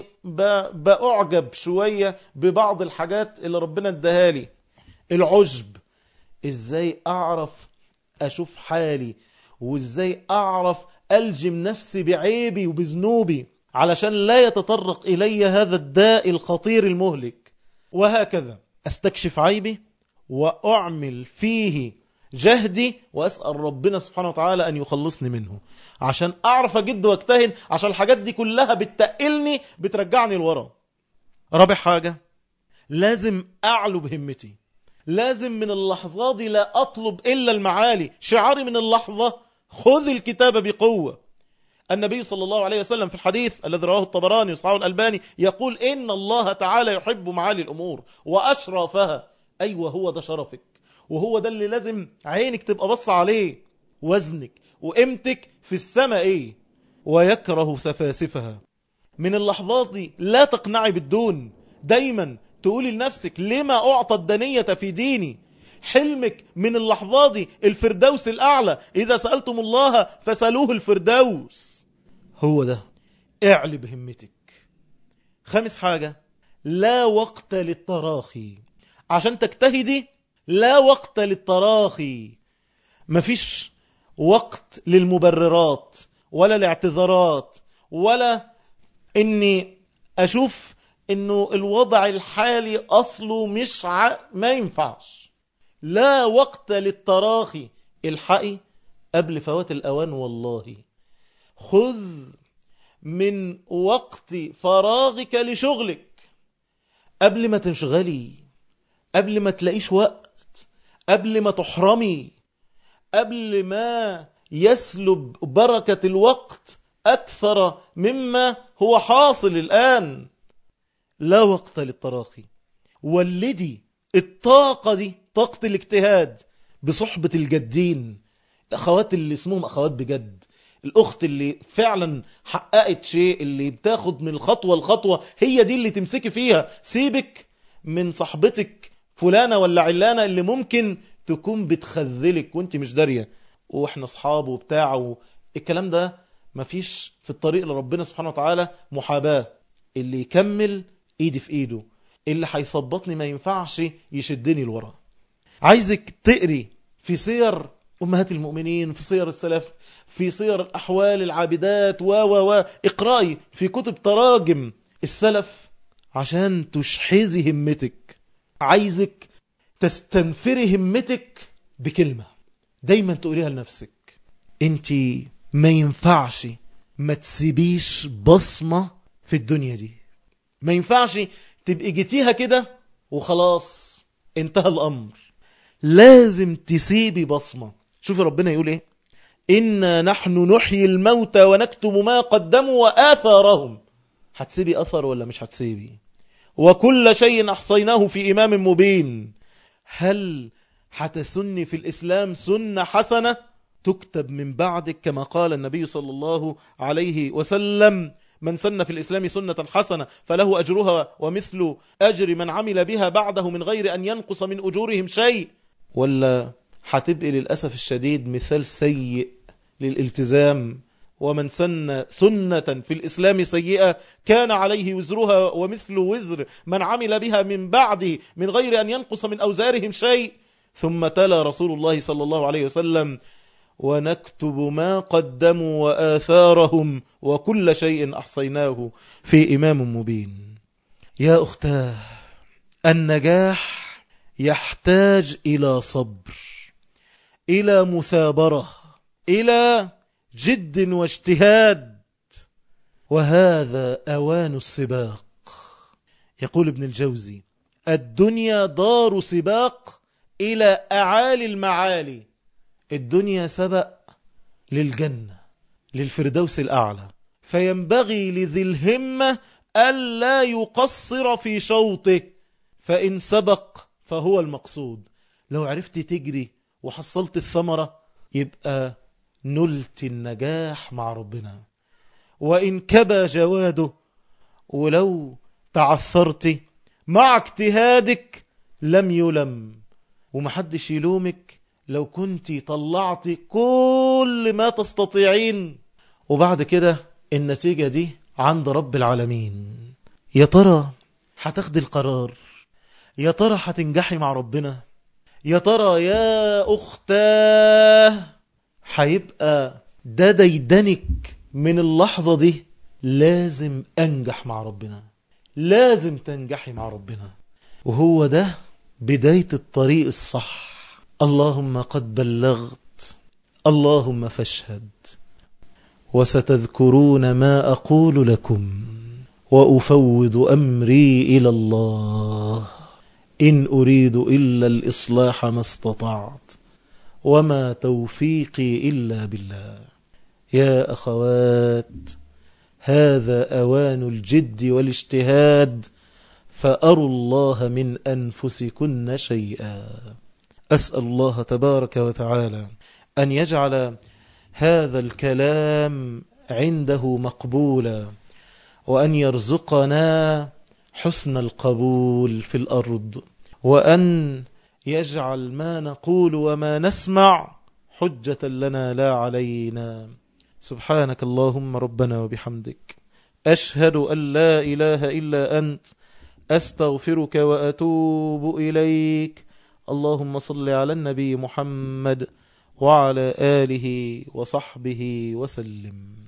باعجب شوية ببعض الحاجات اللي ربنا اداها لي العجب ازاي اعرف اشوف حالي وازاي اعرف الجم نفسي بعيبي وبذنوبي علشان لا يتطرق الي هذا الداء الخطير المهلك وهكذا استكشف عيبي واعمل فيه جهدي وأسأل ربنا سبحانه وتعالى أن يخلصني منه عشان أعرف أجد واجتهد عشان الحاجات دي كلها بتقلني بترجعني لورا رابع حاجة لازم أعلو بهمتي لازم من اللحظات دي لا أطلب إلا المعالي شعاري من اللحظة خذ الكتاب بقوة النبي صلى الله عليه وسلم في الحديث الذي رواه الطبراني وصحابه الألباني يقول إن الله تعالى يحب معالي الأمور وأشرافها أيوة هو ده شرفك وهو ده اللي لازم عينك تبقى بص عليه وزنك وقيمتك في السماء ايه ويكره سفاسفها من اللحظات دي لا تقنعي بالدون دايما تقولي لنفسك لما أعطى الدنية في ديني حلمك من اللحظات دي الفردوس الأعلى إذا سألتم الله فسألوه الفردوس هو ده اعلي بهمتك خامس حاجة لا وقت للتراخي عشان تجتهدي لا وقت للتراخي مفيش وقت للمبررات ولا الاعتذارات ولا اني اشوف انه الوضع الحالي اصله مش ع... ما ينفعش لا وقت للتراخي الحقي قبل فوات الاوان والله خذ من وقت فراغك لشغلك قبل ما تنشغلي قبل ما تلاقيش وقت قبل ما تحرمي قبل ما يسلب بركة الوقت أكثر مما هو حاصل الآن لا وقت للتراخي ولدي الطاقة دي طاقة الاجتهاد بصحبة الجدين الأخوات اللي اسمهم أخوات بجد الأخت اللي فعلا حققت شيء اللي بتاخد من الخطوة الخطوة هي دي اللي تمسكي فيها سيبك من صحبتك فلانة ولا علانة اللي ممكن تكون بتخذلك وانت مش دارية واحنا اصحاب وبتاع الكلام ده مفيش في الطريق لربنا سبحانه وتعالى محاباة اللي يكمل ايدي في ايده اللي هيثبطني ما ينفعش يشدني لورا عايزك تقري في سير أمهات المؤمنين في سير السلف في سير الأحوال العابدات و و و اقرأي في كتب تراجم السلف عشان تشحذي همتك عايزك تستنفري همتك بكلمة دايما تقوليها لنفسك انت ما ينفعش ما تسيبيش بصمة في الدنيا دي ما ينفعش تبقي جيتيها كده وخلاص انتهى الأمر لازم تسيبي بصمة شوفي ربنا يقول ايه إنا نحن نحيي الموتى ونكتب ما قدموا وآثارهم هتسيبي أثر ولا مش هتسيبي وكل شيء أحصيناه في إمام مبين هل حتسني في الإسلام سنة حسنة تكتب من بعدك كما قال النبي صلى الله عليه وسلم من سن في الإسلام سنة حسنة فله أجرها ومثل أجر من عمل بها بعده من غير أن ينقص من أجورهم شيء ولا حتبقي للأسف الشديد مثال سيء للالتزام ومن سن سنة في الإسلام سيئة كان عليه وزرها ومثل وزر من عمل بها من بعده من غير أن ينقص من أوزارهم شيء ثم تلا رسول الله صلى الله عليه وسلم ونكتب ما قدموا وآثارهم وكل شيء أحصيناه في إمام مبين يا أختاه النجاح يحتاج إلى صبر إلى مثابرة إلى جد واجتهاد وهذا أوان السباق يقول ابن الجوزي الدنيا دار سباق إلى أعالي المعالي الدنيا سبق للجنة للفردوس الأعلى فينبغي لذي الهمة ألا يقصر في شوطه فإن سبق فهو المقصود لو عرفت تجري وحصلت الثمرة يبقى نلت النجاح مع ربنا وإن كبى جواده ولو تعثرت مع اجتهادك لم يلم ومحدش يلومك لو كنت طلعت كل ما تستطيعين وبعد كده النتيجة دي عند رب العالمين يا ترى هتاخدي القرار يا ترى هتنجحي مع ربنا يا ترى يا أختاه هيبقى ده ديدنك من اللحظة دي لازم أنجح مع ربنا لازم تنجحي مع ربنا وهو ده بداية الطريق الصح اللهم قد بلغت اللهم فاشهد وستذكرون ما أقول لكم وأفوض أمري إلى الله إن أريد إلا الإصلاح ما استطعت وما توفيقي إلا بالله يا أخوات هذا أوان الجد والاجتهاد فأروا الله من أنفسكن شيئا أسأل الله تبارك وتعالى أن يجعل هذا الكلام عنده مقبولا وأن يرزقنا حسن القبول في الأرض وأن يجعل ما نقول وما نسمع حجة لنا لا علينا سبحانك اللهم ربنا وبحمدك أشهد أن لا إله إلا أنت أستغفرك وأتوب إليك اللهم صل على النبي محمد وعلى آله وصحبه وسلم